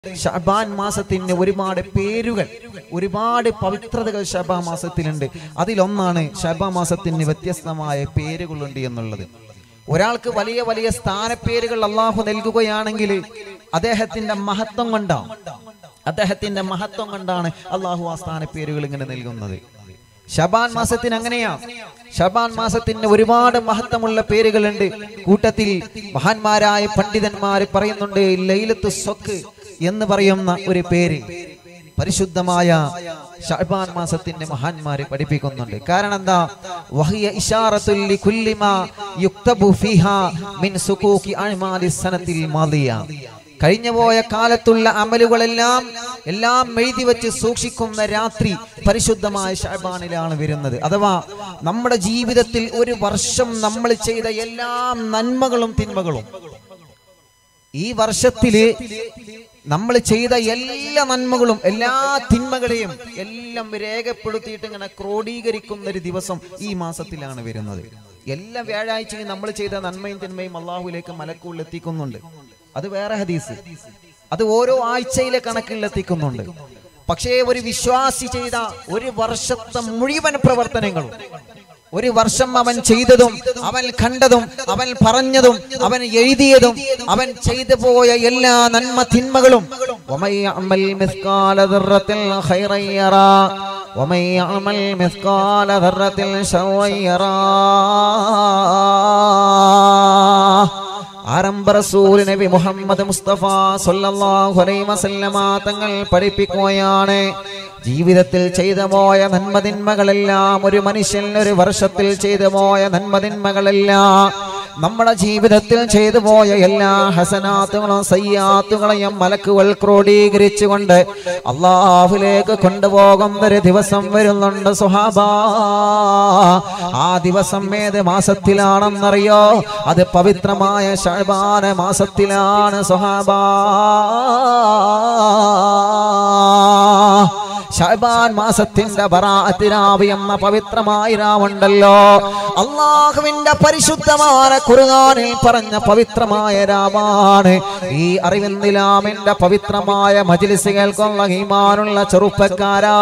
ഷബാൻ മാസത്തിന് ഒരുപാട് പേരുകൾ ഒരുപാട് പവിത്രതകൾ ഷബാ മാസത്തിലുണ്ട് അതിലൊന്നാണ് ഷബാ മാസത്തിന് വ്യത്യസ്തമായ പേരുകളുണ്ട് എന്നുള്ളത് ഒരാൾക്ക് വലിയ വലിയ സ്ഥാനപ്പേരുകൾ അള്ളാഹു നൽകുകയാണെങ്കിൽ അദ്ദേഹത്തിന്റെ മഹത്വം കൊണ്ടാണ് അദ്ദേഹത്തിന്റെ മഹത്വം കൊണ്ടാണ് അള്ളാഹു ആ സ്ഥാനപ്പേരുകൾ ഇങ്ങനെ നൽകുന്നത് ഷബാൻ മാസത്തിന് അങ്ങനെയാ ഷബാൻ മാസത്തിന് ഒരുപാട് മഹത്വമുള്ള പേരുകളുണ്ട് കൂട്ടത്തിൽ മഹാന്മാരായ പണ്ഡിതന്മാർ പറയുന്നുണ്ട് ലൈലത്ത് സ്വക്ക് എന്ന് പറയുന്ന ഒരു പേര് പരിശുദ്ധമായ ഷഅബാൻ മാസത്തിന്റെ മഹാന്മാര് പഠിപ്പിക്കുന്നുണ്ട് കാരണം എന്താ വഹിയ ഇശാറത്തുൽ ലികുല്ലി മാ യുക്തബു ഫീഹാ മിൻ സുകൂക്കി അഅ്മാലി സനത്തിൽ മാദിയ കഴിഞ്ഞുപോയ കാലത്തുള്ള അമലുകളെല്ലാം എല്ലാം എഴുതി വെച്ച് സൂക്ഷിക്കുന്ന രാത്രി പരിശുദ്ധമായ ഷാബാനിലാണ് വരുന്നത് അഥവാ നമ്മുടെ ജീവിതത്തിൽ ഒരു വർഷം നമ്മൾ ചെയ്ത എല്ലാ നന്മകളും തിന്മകളും ഈ വർഷത്തില് നമ്മൾ ചെയ്ത എല്ലാ നന്മകളും എല്ലാ തിന്മകളെയും എല്ലാം രേഖപ്പെടുത്തിയിട്ട് ഇങ്ങനെ ക്രോഡീകരിക്കുന്ന ഒരു ദിവസം ഈ മാസത്തിലാണ് വരുന്നത് എല്ലാ വ്യാഴാഴ്ചയും നമ്മൾ ചെയ്ത നന്മയും തിന്മയും അള്ളാഹുലേക്ക് മലക്കുള്ളിൽ എത്തിക്കുന്നുണ്ട് അത് വേറെ ഹദീസ് അത് ഓരോ ആഴ്ചയിലെ കണക്കിൽ എത്തിക്കുന്നുണ്ട് പക്ഷേ ഒരു വിശ്വാസി ചെയ്ത ഒരു വർഷത്തെ മുഴുവൻ പ്രവർത്തനങ്ങളും ഒരു വർഷം അവൻ ചെയ്തതും അവൻ കണ്ടതും അവൻ പറഞ്ഞതും അവൻ എഴുതിയതും അവൻ ചെയ്തു പോയ എല്ലാ നന്മ തിന്മകളും ومن يعمل مثقال ذرة خيرا يرى ومن يعمل مثقال ذرة شرا يرى ആരംഭ റസൂൽ നബി മുഹമ്മദ് മുസ്തഫ സല്ലല്ലാഹു അലൈഹി വസല്ലമ തങ്ങൾ പഠിപ്പിക്കുകയാണ് ജീവിതത്തിൽ ചെയ്തു പോയ നന്മതിന്മകളെല്ലാം ഒരു മനുഷ്യൻ ഒരു വർഷത്തിൽ ചെയ്തു പോയ നന്മതിന്മകളെല്ലാം നമ്മുടെ ജീവിതത്തിൽ ചെയ്തു പോയ എല്ലാ ഹസനാത്തുകളും സയ്യാത്തുകളെയും മലക്കുകൾ ക്രോഡീകരിച്ചുകൊണ്ട് അള്ളാഹുലേക്ക് കൊണ്ടുപോകുന്ന ഒരു ദിവസം വരുന്നുണ്ട് സുഹാബ ആ ദിവസം ഏത് മാസത്തിലാണെന്നറിയോ അത് പവിത്രമായ ഷഹബാന മാസത്തിലാണ് സുഹാബ ഷഹബാൻ മാസത്തിന്റെ ബറാഅത്തിനാവ് എന്ന പവിത്രമായ രാവുണ്ടല്ലോ അള്ളാഹുവിന്റെ പരിശുദ്ധമായ ഖുർആനിൽ പറഞ്ഞ പവിത്രമായ രാമാണ് ഈ അറിവിന്ദിലാമിന്റെ പവിത്രമായ മജിലിസ് കേൾക്കുന്ന ഈമാനുള്ള ചെറുപ്പക്കാരാ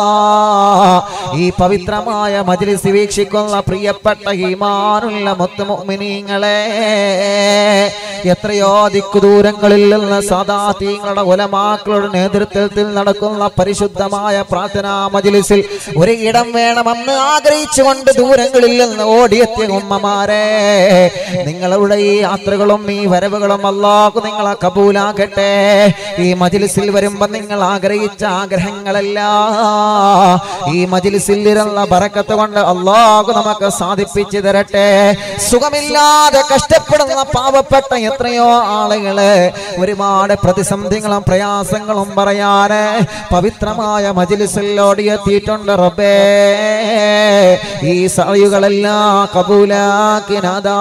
ഈ പവിത്രമായ മജിലിസ് വീക്ഷിക്കുന്ന പ്രിയപ്പെട്ട ഈമാനുള്ള മുത്തുമുഅ്മിനീങ്ങളെ എത്രയോ ദിക്കുദൂരങ്ങളിൽ നിന്ന് സാദാതീങ്ങളുടെ ഉലമാക്കളുടെ നേതൃത്വത്തിൽ നടക്കുന്ന പരിശുദ്ധമായ പ്രാർത്ഥനാ മജിലിസിൽ ഒരു ഇടം വേണമെന്ന് ആഗ്രഹിച്ചുകൊണ്ട് ദൂരങ്ങളിൽ നിന്ന് ഓടിയെത്തിയ ഉമ്മമാരെ നിങ്ങളുടെ ഈ യാത്രകളും ഈ വരവുകളും അല്ലാഹു നിങ്ങളെ കബൂലാക്കട്ടെ ഈ മജിലിസിൽ വരുമ്പോ നിങ്ങൾ ആഗ്രഹിച്ച ആഗ്രഹങ്ങളല്ല ഈ മജിലിസിൽ ഇരുന്ന ബറക്കത്ത് കൊണ്ട് അല്ലാഹു നമുക്ക് സാധിപ്പിച്ചു തരട്ടെ സുഖമില്ലാതെ കഷ്ടപ്പെടുന്ന പാവപ്പെട്ട എത്രയോ ആളുകള് ഒരുപാട് പ്രതിസന്ധികളും പ്രയാസങ്ങളും പറയാന് പവിത്രമായ മജിലിസിൽ ഓടിയെത്തിയിട്ടുണ്ട് റബ്ബേ ഈ സയുകളെല്ലാം കബൂലാക്കിനതാ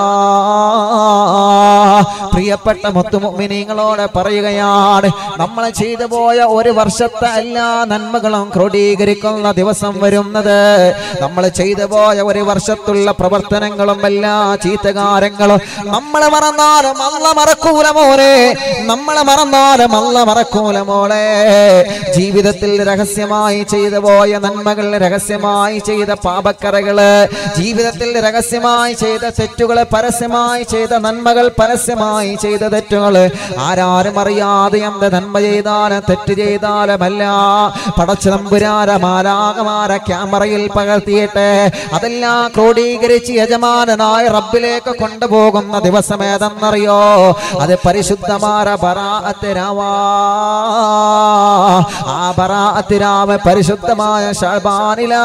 പ്രിയപ്പെട്ട മുത്തുമുമിനിങ്ങളോട് പറയുകയാണ് നമ്മൾ ചെയ്തു പോയ ഒരു വർഷത്തെ എല്ലാ നന്മകളും ക്രോഡീകരിക്കുന്ന ദിവസം വരുന്നത് നമ്മൾ ചെയ്തു പോയ ഒരു വർഷത്തുള്ള പ്രവർത്തനങ്ങളും എല്ലാ ചീത്തകാരങ്ങളും നമ്മളെ മറന്നാലും അല്ല മറക്കൂല മോനെ നമ്മളെ മറന്നാലും അല്ല മറക്കൂല മോളെ ജീവിതത്തിൽ രഹസ്യമായി ചെയ്തു പോയ നന്മകൾ രഹസ്യമായി ചെയ്ത പാപക്കറകള് ജീവിതത്തിൽ രഹസ്യമായി ചെയ്ത തെറ്റുകള് പരസ്യമായി ചെയ്ത നന്മകൾ പരസ്യമായി ചെയ്ത തെറ്റുകള് ആരാരും അറിയാതെ എന്ത് നന്മ ചെയ്താലും തെറ്റ് ചെയ്താലുമല്ല പടച്ചു നമ്പുരാര മാലാകമാര ക്യാമറയിൽ പകർത്തിയിട്ട് അതെല്ലാം ക്രോഡീകരിച്ച് യജമാനായ റബ്ബിലേക്ക് കൊണ്ടുപോകുന്ന ദിവസം ഏതെന്നറിയോ അത് പരിശുദ്ധമാര ബറാഅത്തിരാവാ ആ ബറാഅത്തിരാവ് പരിശുദ്ധമായ ഷാബാനില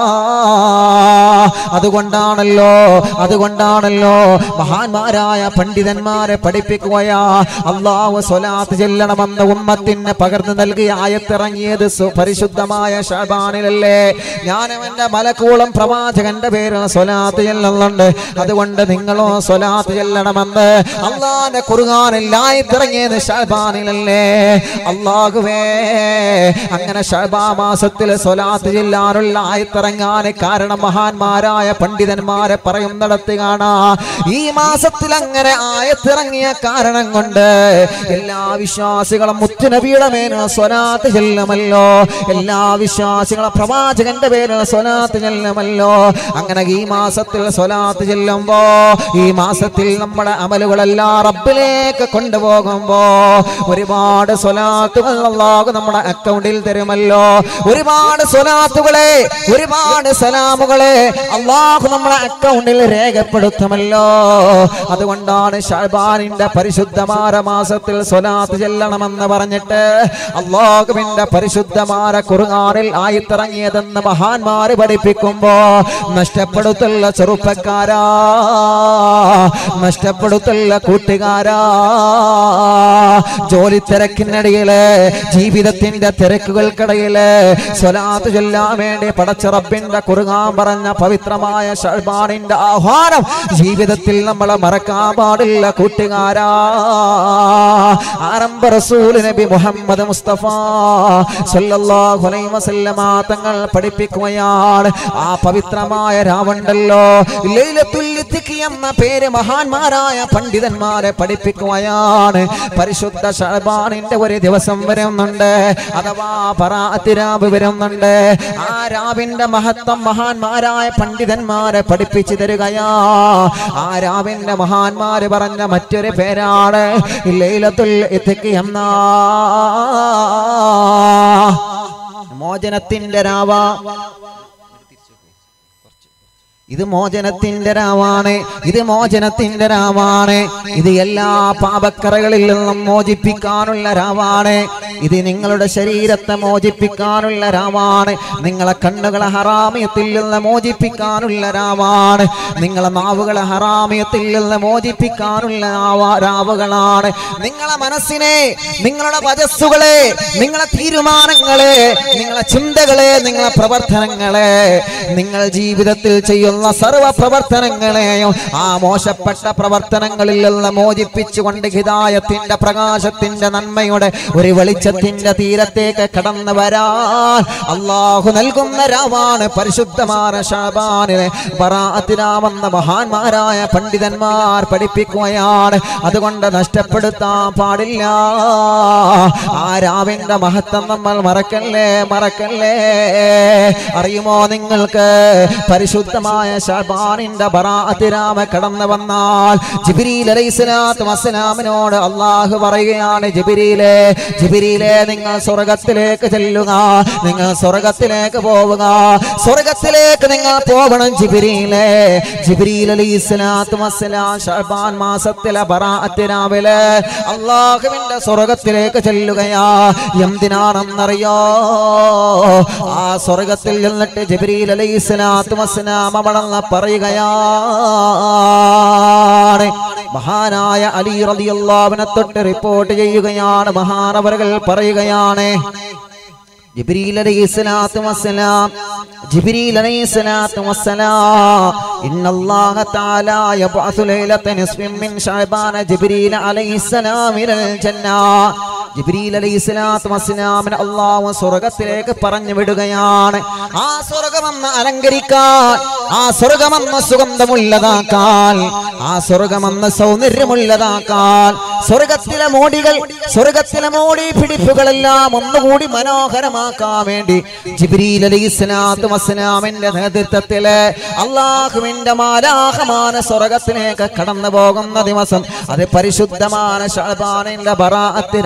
അതുകൊണ്ടാണല്ലോ അതുകൊണ്ടാണല്ലോ മഹാന്മാരായ പണ്ഡിതന്മാരെ പഠിപ്പിക്കുകയാ അള്ളാഹു സ്വലാത്ത് ചെല്ലണമെന്ന് ഉമ്മത്തിന് പകർന്നു നൽകിയ ആയത്തിറങ്ങിയത് സു- പരിശുദ്ധമായ ഷാബാനിലല്ലേ ഞാൻ അവന്റെ മലക്കൂളം പ്രവാചകന്റെ പേര് സ്വലാത്ത് ചെല്ലുന്നുണ്ട് അതുകൊണ്ട് നിങ്ങളോ സ്വലാത്ത് ചെല്ലണമെന്ന് അള്ളാന്റെ കുറുകാനില്ലായിത്തിറങ്ങിയത് ഷാബാനിലല്ലേ അള്ളാഹുവേ അങ്ങനെ ഷാബാ മാസത്തിൽ സ്വലാത്ത് ചെല്ലാനുള്ള ആയത്തിറങ്ങാൻ കാരണം മഹാന്മാർ മഹാന്മാരായ പണ്ഡിതന്മാരെ പറയുന്നിടത്ത് കാണാ ഈ മാസത്തിൽ അങ്ങനെ ആയത്തിറങ്ങിയ കാരണം കൊണ്ട് എല്ലാ വിശ്വാസികളും മുത്തുനബിയുടെ മേലുള്ള സ്വലാത്ത് ചെല്ലുമല്ലോ എല്ലാ വിശ്വാസികളും പ്രവാചകന്റെ പേരിലുള്ള സ്വലാത്ത് ചെല്ലുമല്ലോ അങ്ങനെ ഈ മാസത്തിൽ സ്വലാത്ത് ചെല്ലുമ്പോ ഈ മാസത്തിൽ നമ്മുടെ അമലുകളെല്ലാം റബ്ബിലേക്ക് കൊണ്ടുപോകുമ്പോ ഒരുപാട് സ്വലാത്തുകൾ അല്ലാഹു നമ്മുടെ അക്കൗണ്ടിൽ തരുമല്ലോ ഒരുപാട് സ്വലാത്തുകളെ ഒരുപാട് സലാമുകളെ അള്ളാഹു നമ്മുടെ അക്കൗണ്ടിൽ രേഖപ്പെടുത്തുമല്ലോ അതുകൊണ്ടാണ് ഷാബാനിന്റെ പരിശുദ്ധമാര മാസത്തിൽ സ്വലാത്ത് ചെല്ലണമെന്ന് പറഞ്ഞിട്ട് അള്ളാഹുവിന്റെ പരിശുദ്ധമാര കുറുകാറിൽ ആയിത്തിറങ്ങിയതെന്ന് മഹാന്മാര് പഠിപ്പിക്കുമ്പോ നഷ്ടപ്പെടുത്തുള്ള ചെറുപ്പക്കാരാ നഷ്ടപ്പെടുത്തുള്ള കൂട്ടുകാരാ ജോലി തിരക്കിനിടയില് ജീവിതത്തിന്റെ തിരക്കുകൾക്കിടയില് സ്വലാത്ത് ചൊല്ലാൻ വേണ്ടി പടച്ച റബ്ബിന്റെ കുറുകാൻ പറഞ്ഞ പവിത്രമായ ഷൾബാണിന്റെ ആഹ്വാനം ജീവിതത്തിൽ നമ്മൾ മറക്കാൻ പാടില്ല കൂട്ടുകാരാ ആരംഭ റസൂൽ നബി മുഹമ്മദ് മുസ്തഫ സല്ലല്ലാഹു അലൈഹി വസല്ലമ തങ്ങൾ പഠിപ്പിക്കുകയാണ് ആ പവിത്രമായ രാവുണ്ടല്ലോ ലൈലത്തുൽ ഇത്ഖി എന്ന പേര് മഹാന്മാരായ പണ്ഡിതന്മാരെ പഠിപ്പിക്കുകയാണ് പരിശുദ്ധ ഷഅബാനിന്റെ ഒരു ദിവസം വരുന്നുണ്ട് അഥവാ പറാഅത്ത് രാവ് വരുന്നുണ്ട് ആ രാവിന്റെ മഹത്വം മഹാന്മാരായ പണ്ഡിതന്മാരെ പഠിപ്പിച്ചു തരികയാ ആ രാവിന്റെ മഹാന്മാര് പറഞ്ഞ മറ്റൊരു പേരാണ് ലൈലത്തുൽ ഇത്ഖി എന്ന മോചനത്തിന്റെ രാവ ഇത് മോചനത്തിന്റെ രാവാണ് ഇത് മോചനത്തിന്റെ രാവാണ് ഇത് എല്ലാ പാപക്കറകളിൽ നിന്നും മോചിപ്പിക്കാനുള്ള രാവാണ് ഇത് നിങ്ങളുടെ ശരീരത്തെ മോചിപ്പിക്കാനുള്ള രാവാണ് നിങ്ങളെ കണ്ണുകളെ ഹറാമിയത്തിൽ നിന്ന് മോചിപ്പിക്കാനുള്ള രാവാണ് നിങ്ങളെ നാവുകളെ ഹറാമിയത്തിൽ നിന്ന് മോചിപ്പിക്കാനുള്ള രാവ- രാവുകളാണ് നിങ്ങളെ മനസ്സിനെ നിങ്ങളുടെ വജസ്സുകളെ നിങ്ങളെ തീരുമാനങ്ങളെ നിങ്ങളെ ചിന്തകളെ നിങ്ങളെ പ്രവർത്തനങ്ങളെ നിങ്ങൾ ജീവിതത്തിൽ ചെയ്യുന്ന സർവ പ്രവർത്തനങ്ങളെയും ആ മോശപ്പെട്ട പ്രവർത്തനങ്ങളിൽ നിന്ന് മോചിപ്പിച്ചുകൊണ്ട് ഹിതായത്തിന്റെ പ്രകാശത്തിന്റെ നന്മയുടെ ഒരു വെളിച്ചത്തിന്റെ തീരത്തേക്ക് കടന്നു വരാൻ അള്ളാഹു നൽകുന്ന രാവാണ് പരിശുദ്ധമായ ഷാബാനിലെ ബറാഅത്തിനാമെന്ന മഹാന്മാരായ പണ്ഡിതന്മാർ പഠിപ്പിക്കുകയാണ് അതുകൊണ്ട് നഷ്ടപ്പെടുത്താൻ പാടില്ല ആ രാവിന്റെ മഹത്വം നമ്മൾ മറക്കല്ലേ മറക്കല്ലേ അറിയുമോ നിങ്ങൾക്ക് പരിശുദ്ധമായ ഷാബാനിന്റെ ബറാഅത്തിനാമ കടന്നു വന്നാൽ ജിബ്രീൽ അലൈഹിസ്സലാത്തു വസ്സലാമിനോട് അള്ളാഹു പറയുകയാണ് ജിബ്രീലെ ജിബ്രീലെ നിങ്ങൾ സ്വർഗത്തിലേക്ക് ചെല്ലുക നിങ്ങൾ സ്വർഗത്തിലേക്ക് പോവുക സ്വർഗത്തിലേക്ക് നിങ്ങൾ പോകണം ജിബ്രീലെ ജിബ്രീൽ അലൈഹിസ്സലാത്തു വസ്സലാം ഷാബാൻ മാസത്തിലെ ബറാഅത്തിനാവില് അള്ളാഹുവിന്റെ സ്വർഗത്തിലേക്ക് ചെല്ലുകയാ എന്തിനാണെന്നറിയോ ആ സ്വർഗത്തിൽ നിന്നിട്ട് ജിബ്രീൽ അലൈഹിസ്സലാത്തു വസ്സലാം അവിടെന്ന് പറയുകയാണ് മഹാനായ അലി റളിയല്ലാഹുവിനെ തൊട്ട് റിപ്പോർട്ട് ചെയ്യുകയാണ് മഹാനവറുകൾ പറയുകയാണ് ജിബ്രീൽ അലൈഹിസ്സലാത്തു വസ്സലാം ജിബ്രീൽ അലൈഹിസ്സലാത്തു വസ്സലാം ഇന്നല്ലാഹ തആല യബ്അസു ലൈലത നിസ്ഫിൻ മിൻ ശഅബാന ജിബ്രീൽ അലൈഹിസ്സലാം ഇലൽ ജന്ന ജിബ്രീൽ അലൈഹിസ്സലാത്തു വസ്സലാമിനെ അല്ലാഹു സ്വർഗ്ഗത്തിലേക്ക് പറഞ്ഞു വിടുകയാണ് ആ സ്വർഗ്ഗമെന്ന് അലങ്കരിക്കാൻ ആ സ്വർഗ്ഗമെന്ന് സുഗന്ധമുള്ളതാക്കാൻ ആ സ്വർഗ്ഗമെന്ന് സൗന്ദര്യമുള്ളതാക്കാൻ സ്വർഗത്തിലെ മോടികൾ സ്വർഗത്തിലെ മോടി പിടിപ്പുകളെല്ലാം ഒന്നുകൂടി മനോഹരമാക്കാൻ വേണ്ടി ജിബ്രീൽ അലൈഹി സ്വലാത്തു വസ്സലാമിന്റെ നേതൃത്വത്തില് അള്ളാഹുവിന്റെ മാലാഹമാന സ്വർഗത്തിലേക്ക് കടന്നു പോകുന്ന ദിവസം അത് പരിശുദ്ധமான ഷാബാനിന്റെ ബറാഅത്ത്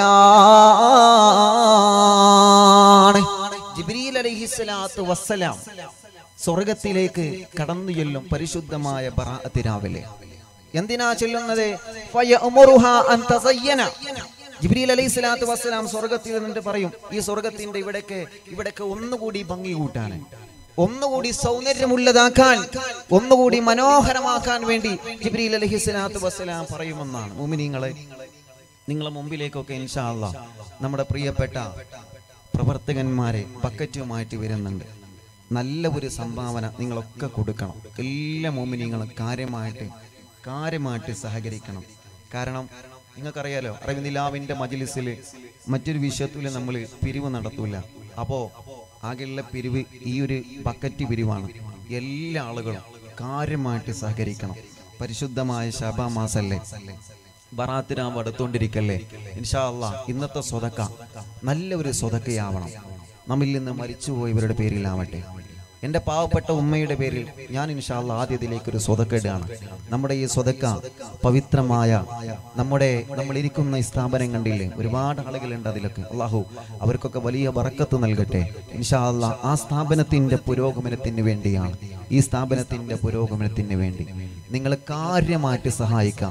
രാവിലാണ് ജിബ്രീൽ അലൈഹി സ്വലാത്തു വസ്സലാം സ്വർഗത്തിലേക്ക് കടന്നു ചെല്ലും പരിശുദ്ധമായ ബറാഅത്ത് രാവിലെ എന്തിനാ ചെല്ലുന്നത് ഫയഅമുറുഹ അൻ തസയ്യന ജിബ്രീൽ അലൈഹി സ്വലാത്തു വസ്സലാം സ്വർഗത്തിൽ നിന്നിട്ട് പറയും ഈ സ്വർഗത്തിന്റെ ഇവിടേക്ക് ഇവിടേക്ക് ഒന്നുകൂടി ഭംഗി കൂട്ടാൻ ഒന്നുകൂടി സൗന്ദര്യമുള്ളതാക്കാൻ ഒന്നുകൂടി മനോഹരമാക്കാൻ വേണ്ടി ജിബ്രീൽ അലൈഹി സ്വലാത്തു വസ്സലാം പറയുമെന്നാണ് മുമിനിങ്ങളെ നിങ്ങളെ മുമ്പിലേക്കൊക്കെ ഇൻഷാ അല്ലാ നമ്മുടെ പ്രിയപ്പെട്ട പ്രവർത്തകന്മാരെ ബക്കറ്റുമായിട്ട് വരുന്നുണ്ട് നല്ല ഒരു സംഭാവന നിങ്ങളൊക്കെ കൊടുക്കണം എല്ലാ മോമിനിങ്ങളും കാര്യമായിട്ട് കാര്യമായിട്ട് സഹകരിക്കണം കാരണം നിങ്ങൾക്കറിയാലോ അറിവിനിലാവിൻ്റെ മജിലിസിൽ മറ്റൊരു വിഷയത്തിൽ നമ്മൾ പിരിവ് നടത്തൂല അപ്പോൾ ആകെയുള്ള പിരിവ് ഈ ഒരു ബക്കറ്റ് പിരിവാണ് എല്ലാ ആളുകളും കാര്യമായിട്ട് സഹകരിക്കണം പരിശുദ്ധമായ ശബാ മാസല്ലേ ബറാത്തിനാവ് അടുത്തോണ്ടിരിക്കല്ലേ ഇൻഷാ അല്ലാ ഇന്നത്തെ സ്വതക്ക നല്ല ഒരു സ്വതക്കയാവണം നമ്മിൽ നിന്ന് മരിച്ചുപോയവരുടെ പേരിലാവട്ടെ എൻ്റെ പാവപ്പെട്ട ഉമ്മയുടെ പേരിൽ ഞാൻ ഇൻഷാല്ല ആദ്യത്തിലേക്ക് ഒരു സ്വതക്കെടുകയാണ് നമ്മുടെ ഈ സ്വതക്ക പവിത്രമായ നമ്മുടെ നമ്മൾ ഇരിക്കുന്ന ഈ സ്ഥാപനം കണ്ടില്ലേ ഒരുപാട് ആളുകളുണ്ട് അതിലൊക്കെ അള്ളാഹു അവർക്കൊക്കെ വലിയ വറക്കത്ത് നൽകട്ടെ ഇൻഷാല്ല ആ സ്ഥാപനത്തിൻ്റെ പുരോഗമനത്തിന് വേണ്ടിയാണ് ഈ സ്ഥാപനത്തിൻ്റെ പുരോഗമനത്തിന് വേണ്ടി നിങ്ങൾ കാര്യമായിട്ട് സഹായിക്കാം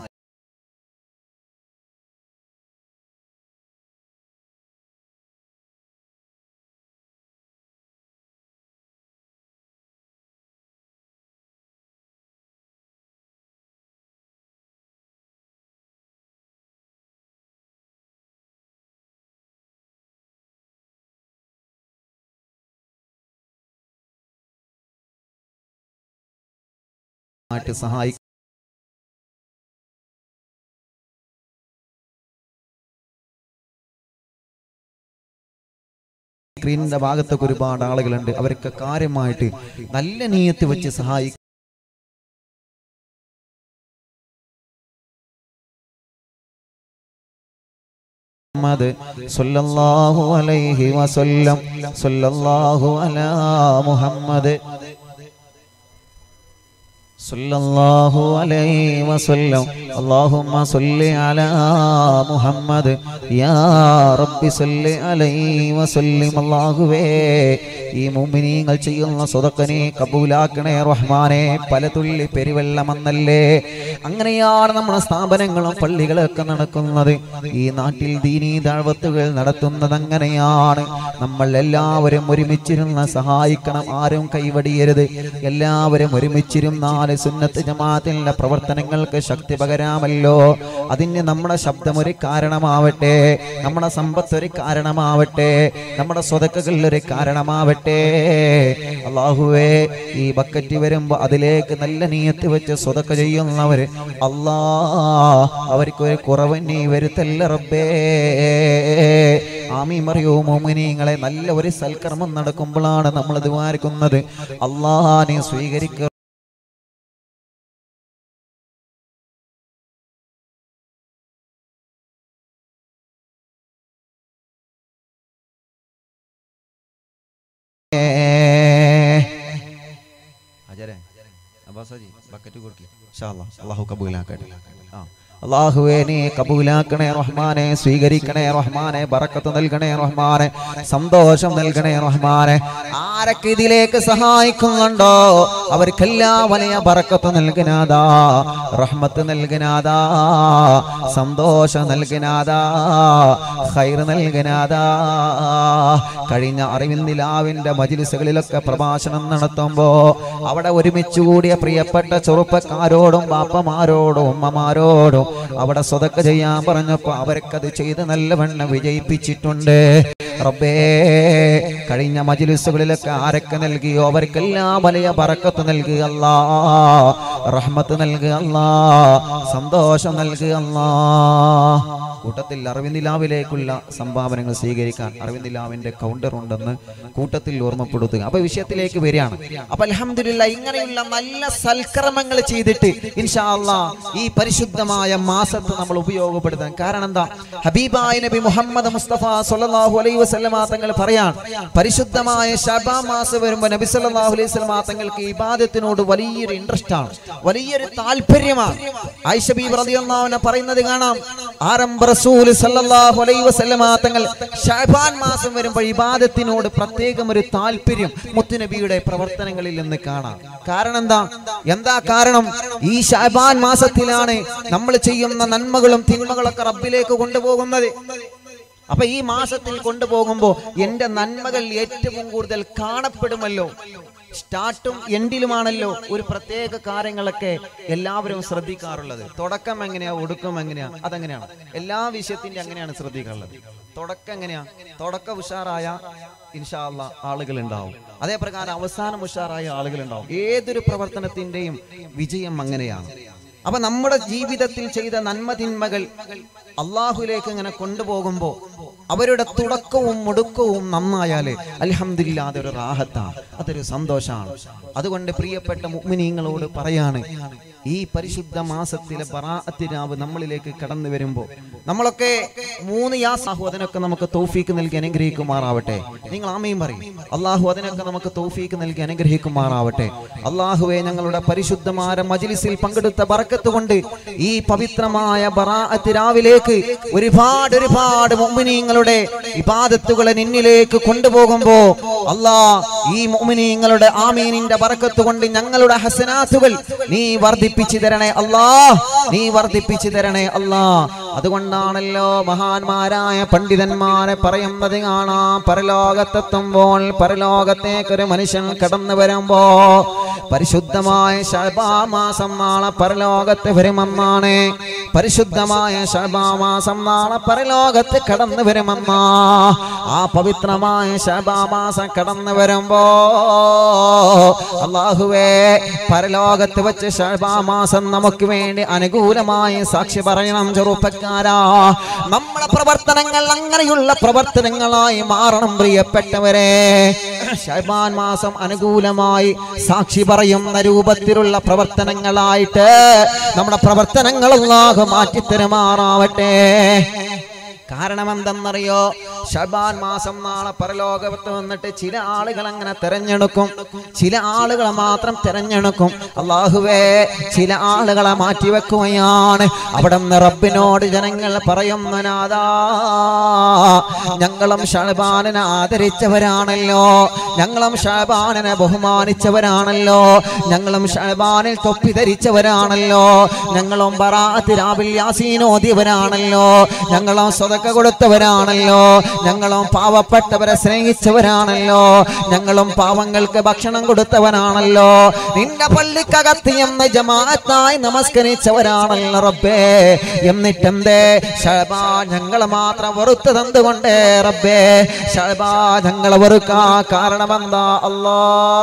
ആയിട്ട് സഹായിക്കാം സ്ക്രീനിന്റെ ഭാഗത്തൊക്കെ ഒരുപാട് ആളുകളുണ്ട് അവരൊക്കെ കാര്യമായിട്ട് നല്ല നീയത്ത് വെച്ച് സഹായിക്കും മുഹമ്മദ് സല്ലല്ലാഹു അലൈഹി വസല്ലം സല്ലല്ലാഹു അലാ മുഹമ്മദ് സല്ലല്ലാഹു അലൈഹി വസല്ലം അല്ലാഹുമ്മ സല്ലി അലാ മുഹമ്മദ് യാ റബ്ബി സല്ലി അലൈഹി വസല്ലം അല്ലാഹുവേ ഈ മുഅ്മിനീങ്ങൾ ചെയ്യുന്ന സ്വതക്കനെ കബൂലാക്കണേ റഹ്മാനെ പല തുള്ളി പെരുവെള്ളമെന്നല്ലേ അങ്ങനെയാണ് നമ്മുടെ സ്ഥാപനങ്ങളും പള്ളികളൊക്കെ നടക്കുന്നത് ഈ നാട്ടിൽ ദീനീ ദഴവത്തുകൾ നടത്തുന്നത് അങ്ങനെയാണ് നമ്മൾ എല്ലാവരും ഒരുമിച്ചിരുന്ന് സഹായിക്കണം ആരും കൈവടിയരുത് എല്ലാവരും ഒരുമിച്ചിരുന്നാൽ സുന്നത്ത് ജമാഅത്തിന്റെ പ്രവർത്തനങ്ങൾക്ക് ശക്തി പകരാമല്ലോ അതിന് നമ്മുടെ ശബ്ദം ഒരു കാരണമാവട്ടെ നമ്മുടെ സമ്പത്ത് ഒരു കാരണമാവട്ടെ നമ്മുടെ സ്വതക്കകൾ ഒരു കാരണമാവട്ടെ അള്ളാഹുവേ ഈ ബക്കറ്റ് വരുമ്പോ അതിലേക്ക് നല്ല നീയത്ത് വെച്ച് സ്വതക്ക ചെയ്യുന്നവര് അല്ലാ അവർക്ക് ഒരു കുറവ് നീ വരുത്തല്ല റബ്ബേ ആമി മറിയോ മോമിനിങ്ങളെ നല്ല ഒരു സൽക്കർമ്മം നടക്കുമ്പോഴാണ് നമ്മൾ ദ്വാരിക്കുന്നത് അല്ലാ നീ സ്വീകരിക്കുക അജരെ അബ്ബാസാജി ബക്കറ്റ് കൊടുക്കി അള്ളാഹു കബൂലാക്കട്ടെ ആ അള്ളാഹുവേ നീ കബൂലാക്കണേ റഹ്മാനെ സ്വീകരിക്കണേ റഹ്മാനെ ബറക്കത്ത് നൽകണേ റഹ്മാനെ സന്തോഷം നൽകണേ റഹ്മാനെ ആരൊക്കെ ഇതിലേക്ക് സഹായിക്കുന്നുണ്ടോ അവർക്കെല്ലാം വലിയ ബറക്കത്ത് നൽകനാദാ റഹ്മത്ത് നൽകനാദാ സന്തോഷം നൽകനാദാ ഖൈർ നൽകനാദാ കഴിഞ്ഞ അറിവിന്ദിലാവിന്റെ മജിലിസുകളിലൊക്കെ പ്രഭാഷണം നടത്തുമ്പോ അവിടെ ഒരുമിച്ച് കൂടിയ പ്രിയപ്പെട്ട ചെറുപ്പക്കാരോടും ബാപ്പമാരോടും ഉമ്മമാരോടും അവിടെ സ്വതക്ക ചെയ്യാൻ പറഞ്ഞപ്പോ അവർക്കത് ചെയ്ത് നല്ലവണ്ണം വിജയിപ്പിച്ചിട്ടുണ്ട് റബ്ബേ കഴിഞ്ഞ മജിലിസുകളിലൊക്കെ ആരൊക്കെ നൽകിയോ അവർക്കെല്ലാം വലിയ ബറക്കത്ത് നൽകുക അല്ലാ റഹ്മത്ത് നൽകുക അല്ലാ സന്തോഷം നൽകുക അല്ലാ കൂട്ടത്തിൽ അറിവിന്ദിലാവിലേക്കുള്ള സംഭാവനകൾ സ്വീകരിക്കാൻ അറിവിന്ദിലാവിന്റെ കൗണ്ടർ ഉണ്ടെന്ന് കൂട്ടത്തിൽ ഓർമ്മപ്പെടുത്തുക അപ്പൊ വിഷയത്തിലേക്ക് വരികയാണ് അപ്പൊ അലഹമില്ല ഇങ്ങനെയുള്ള നല്ല സൽക്കർമ്മങ്ങൾ ചെയ്തിട്ട് ഇൻഷാ അല്ലാ ഈ പരിശുദ്ധമായ മാസത്ത് നമ്മൾ ഉപയോഗപ്പെടുത്താൻ കാരണം എന്താ ഹബീബായ നബി മുഹമ്മദ് മുസ്തഫ സല്ലല്ലാഹു അലൈഹി വസല്ലമ തങ്ങൾ പറയാൻ പരിശുദ്ധമായ ശബാ മാസം വരുമ്പോൾ നബി സല്ലല്ലാഹു അലൈഹി വസല്ലമ തങ്ങൾക്ക് ഇബാദത്തിനോട് വലിയൊരു ഇൻട്രസ്റ്റ് ആണ് വലിയൊരു താല്പര്യമാണ് ആയിഷ ബീബി റളിയല്ലാഹു അൻഹ പറയുന്നത് കാണാം ആരംഭ റസൂൽ സല്ലല്ലാഹു അലൈഹി വസല്ലമ തങ്ങൾ ശഅബാൻ മാസം വരുമ്പോൾ ഇബാദത്തിനോട് പ്രത്യേകം ഒരു താല്പര്യം മുത്തുനബിയുടെ പ്രവർത്തനങ്ങളിൽ നിന്ന് കാണാം കാരണം എന്താ എന്താ കാരണം ഈ ശഅബാൻ മാസത്തിലാണ് നമ്മൾ ചെയ്യുന്ന നന്മകളും തിന്മകളൊക്കെ റബ്ബിലേക്ക് കൊണ്ടുപോകുന്നത് അപ്പൊ ഈ മാസത്തിൽ കൊണ്ടുപോകുമ്പോ എന്റെ നന്മകൾ ഏറ്റവും കൂടുതൽ കാണപ്പെടുമല്ലോ സ്റ്റാർട്ടും എൻഡിലുമാണല്ലോ ഒരു പ്രത്യേക കാര്യങ്ങളൊക്കെ എല്ലാവരും ശ്രദ്ധിക്കാറുള്ളത് തുടക്കം എങ്ങനെയാ ഒടുക്കം എങ്ങനെയാ അതെങ്ങനെയാണ് എല്ലാ വിഷയത്തിന്റെ അങ്ങനെയാണ് ശ്രദ്ധിക്കാറുള്ളത് തുടക്കം എങ്ങനെയാ തുടക്കം ഉഷാറായ ഇൻഷാല്ല ആളുകൾ ഉണ്ടാവും അതേ പ്രകാരം അവസാനം ഉഷാറായ ആളുകൾ ഉണ്ടാവും ഏതൊരു പ്രവർത്തനത്തിന്റെയും വിജയം അങ്ങനെയാണ് അപ്പൊ നമ്മുടെ ജീവിതത്തിൽ ചെയ്ത നന്മ തിന്മകൾ അള്ളാഹുലേക്ക് ഇങ്ങനെ കൊണ്ടുപോകുമ്പോൾ അവരുടെ തുടക്കവും മുടുക്കവും നന്നായാല് അൽഹംദില്ല അതൊരു റാഹത്താണ് അതൊരു സന്തോഷമാണ് അതുകൊണ്ട് പ്രിയപ്പെട്ട മുഅ്മിനീങ്ങളോട് പറയാണ് ഈ പരിശുദ്ധ മാസത്തിലെ ബറാഅത്തിനാവ് നമ്മളിലേക്ക് കടന്നു വരുമ്പോൾ നമ്മളൊക്കെ മൂന്ന് യാസാഹു അതിനൊക്കെ നമുക്ക് തൗഫീക്ക് നൽകി അനുഗ്രഹിക്കുമാറാവട്ടെ നിങ്ങൾ ആമയും പറയും അള്ളാഹു അതിനൊക്കെ നമുക്ക് തൗഫീക്ക് നൽകി അനുഗ്രഹിക്കുമാറാവട്ടെ അള്ളാഹുവെ ഞങ്ങളുടെ പരിശുദ്ധമായ മജ്ലിസിൽ പങ്കെടുത്ത ബറക്കത്ത് കൊണ്ട് ഈ പവിത്രമായ ബറാഅത്ത് രാവിലേക്ക് ഒരുപാട് ഒരുപാട് മുഅ്മിനീങ്ങളുടെ ഇബാദത്തുകളെ നിന്നിലേക്ക് കൊണ്ടുപോകുമ്പോ അല്ലാ ഈ മുഅ്മിനീങ്ങളുടെ ആമീനിന്റെ ബറക്കത്ത് കൊണ്ട് ഞങ്ങളുടെ ഹസനാത്തുകൾ നീ വർദ്ധിപ്പിച്ചു തരണേ അല്ലാ നീ വർദ്ധിപ്പിച്ചു തരണേ അല്ലാ അതുകൊണ്ടാണല്ലോ മഹാന്മാരായ പണ്ഡിതന്മാരെ പറയുന്നത് കാണാം പരലോകത്തെത്തുമ്പോൾ പരലോകത്തേക്കൊരു മനുഷ്യൻ കടന്നു വരുമ്പോ പരിശുദ്ധമായ ശബാ മാസം നാളെ പരലോകത്ത് വരുമെന്നാണ് പരിശുദ്ധമായ ശബാ മാസം നാളെ പരലോകത്ത് കടന്നു വരുമെന്നാ ആ പവിത്രമായ ശബാ മാസം കടന്നു വരുമ്പോ അള്ളാഹുവേ പരലോകത്ത് വെച്ച് ശബാ മാസം നമുക്ക് വേണ്ടി അനുകൂലമായി സാക്ഷി പറയണം ചെറുപ്പക്കാരാ നമ്മുടെ പ്രവർത്തനങ്ങൾ അങ്ങനെയുള്ള പ്രവർത്തനങ്ങളായി മാറണം പ്രിയപ്പെട്ടവരെ ഷൈബാൻ മാസം അനുകൂലമായി സാക്ഷി പറയുന്ന രൂപത്തിലുള്ള പ്രവർത്തനങ്ങളായിട്ട് നമ്മുടെ പ്രവർത്തനങ്ങൾ അല്ലാഹു മാറ്റിത്തരുമാറാവട്ടെ കാരണം എന്തെന്നറിയോ ഷബാൻ മാസം നാളെ പരലോകത്ത് വന്നിട്ട് ചില ആളുകൾ അങ്ങനെ തെരഞ്ഞെടുക്കും ചില ആളുകളെ മാത്രം തെരഞ്ഞെടുക്കും അള്ളാഹുവേ ചില ആളുകളെ മാറ്റിവെക്കുകയാണ് അവിടെ നിന്ന് റബ്ബിനോട് ജനങ്ങൾ പറയുന്നനാദാ ഞങ്ങളും ഷഹബാനിനെ ആദരിച്ചവരാണല്ലോ ഞങ്ങളും ഷഹബാനിനെ ബഹുമാനിച്ചവരാണല്ലോ ഞങ്ങളും ഷഹബാനിൽ തൊപ്പി ധരിച്ചവരാണല്ലോ ഞങ്ങളും ബറാത്ത് രാവിൽ യാസീൻ ഓതിയവരാണല്ലോ ഞങ്ങളും സ്വതക്ക കൊടുത്തവരാണല്ലോ ഞങ്ങളും പാവപ്പെട്ടവരെ സ്നേഹിച്ചവരാണല്ലോ ഞങ്ങളും പാവങ്ങൾക്ക് ഭക്ഷണം കൊടുത്തവനാണല്ലോ നിന്റെ പള്ളിക്കകത്ത് എന്ന് ജമാഅത്തായി നമസ്കരിച്ചവരാണല്ലോ റബ്ബേ എന്നിട്ടെന്തേ ഷഹബാ ഞങ്ങളെ മാത്രം വെറുത്ത് തന്നുകൊണ്ടേ റബ്ബേ ഷഹബാ ഞങ്ങളെ വെറുക്കാ കാരണമെന്താ അല്ലാ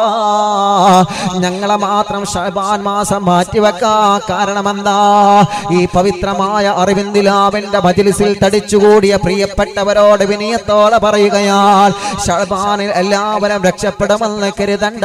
ഞങ്ങളെ മാത്രം ഷഹബാൻ മാസം മാറ്റിവെക്കാ കാരണമെന്താ ഈ പവിത്രമായ അറിവിന്ദിലാവിന്റെ മജിലിസിൽ തടിച്ചുകൂടിയ പ്രിയപ്പെട്ടവരോട് വിനയത്തോടെ പറയുകയാൽ ഷഹബാനിൽ എല്ലാവരും രക്ഷപ്പെടുമെന്ന് കരുതണ്ട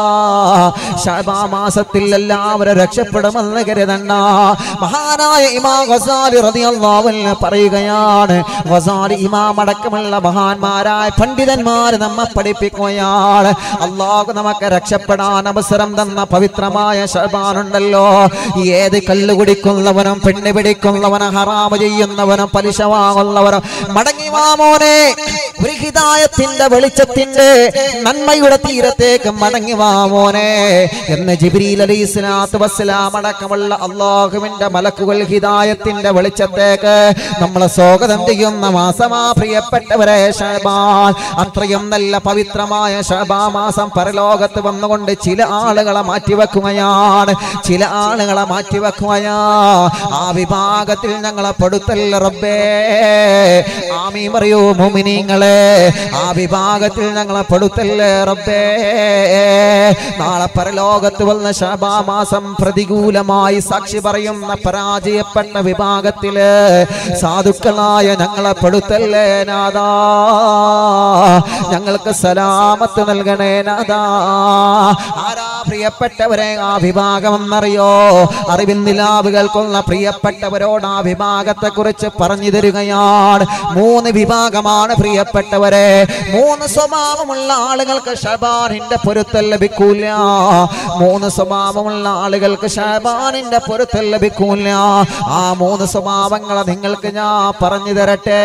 ഷഹബാ മാസത്തിൽ എല്ലാവരും രക്ഷപ്പെടുമെന്ന് കരുതണ്ട മഹാനായ ഇമാം ഗസാലി റളിയല്ലാഹു അൻഹു പറയുകയാണ് ഗസാലി ഇമാം അടക്കമുള്ള മഹാന്മാരായ പണ്ഡിതന്മാർ നമ്മെ പഠിപ്പിക്കുകയാണ് അള്ളാഹു നമുക്ക് രക്ഷപ്പെടാൻ അവസരം തന്ന പവിത്രമായ ഷഹബാനുണ്ടല്ലോ ഏത് കല്ല് കുടിക്കുന്നവനും പെണ്ണ് പിടിക്കുന്നവനും ഹറാമ് ചെയ്യുന്നവനും പലിശ വാങ്ങുന്നവനും മടങ്ങി വാമോനെ ഒരു ഹിദായത്തിന്റെ വെളിച്ചത്തിന്റെ നന്മയുടെ തീരത്തേക്ക് മടങ്ങി വാമോനെ എന്ന് ജിബ്രീൽ അലൈഹി സ്വലാത്തു വസ്സലാം അടക്കമുള്ള അള്ളാഹുവിന്റെ മലക്കുകൾ ഹിദായത്തിന്റെ വെളിച്ചത്തേക്ക് നമ്മളെ സ്വാഗതം ചെയ്യുന്ന മാസമാ പ്രിയപ്പെട്ടവരെ ഷഹബാൻ അത്രയും നല്ല പവിത്രമായ ഷഹബാ മാസം പരലോകത്ത് വന്നുകൊണ്ട് ചില ആളുകളെ മാറ്റിവെക്കുകയാണ് ചില ആളുകളെ മാറ്റിവെക്കുകയാ ആ വിഭാഗത്തിൽ ഞങ്ങളെ പെടുത്തല്ല റബ്ബേ ആമീ പറയൂ മുമിനിങ്ങളെ ആ വിഭാഗത്തിൽ ഞങ്ങളെ പെടുത്തല്ലേ റബ്ബേ നാളെ പരലോകത്ത് വന്ന ഷാബാ മാസം പ്രതികൂലമായി സാക്ഷി പറയുന്ന പരാജയപ്പെട്ട വിഭാഗത്തില് സാധുക്കളായ ഞങ്ങളെ പെടുത്തല്ലേ നാദാ ഞങ്ങൾക്ക് സലാമത്ത് നൽകണേ നാദാ ആരാ പ്രിയപ്പെട്ടവരെ ആ വിഭാഗം എന്നറിയോ അറിവിൻ നിലാവ് കേൾക്കുന്ന പ്രിയപ്പെട്ടവരോട് ആ വിഭാഗത്തെ കുറിച്ച് പറഞ്ഞു തരികയാണ് മൂന്ന് വിഭാഗമാണ് പ്രിയപ്പെട്ടവരെ മൂന്ന് സ്വഭാവമുള്ള ആളുകൾക്ക് ഷബാനിന്റെ പൊരുത്തൽ ലഭിക്കൂല മൂന്ന് സ്വഭാവമുള്ള ആളുകൾക്ക് ഷബാനിന്റെ പൊരുത്തൽ ലഭിക്കൂല ആ മൂന്ന് സ്വഭാവങ്ങളെ നിങ്ങൾക്ക് ഞാൻ പറഞ്ഞു തരട്ടെ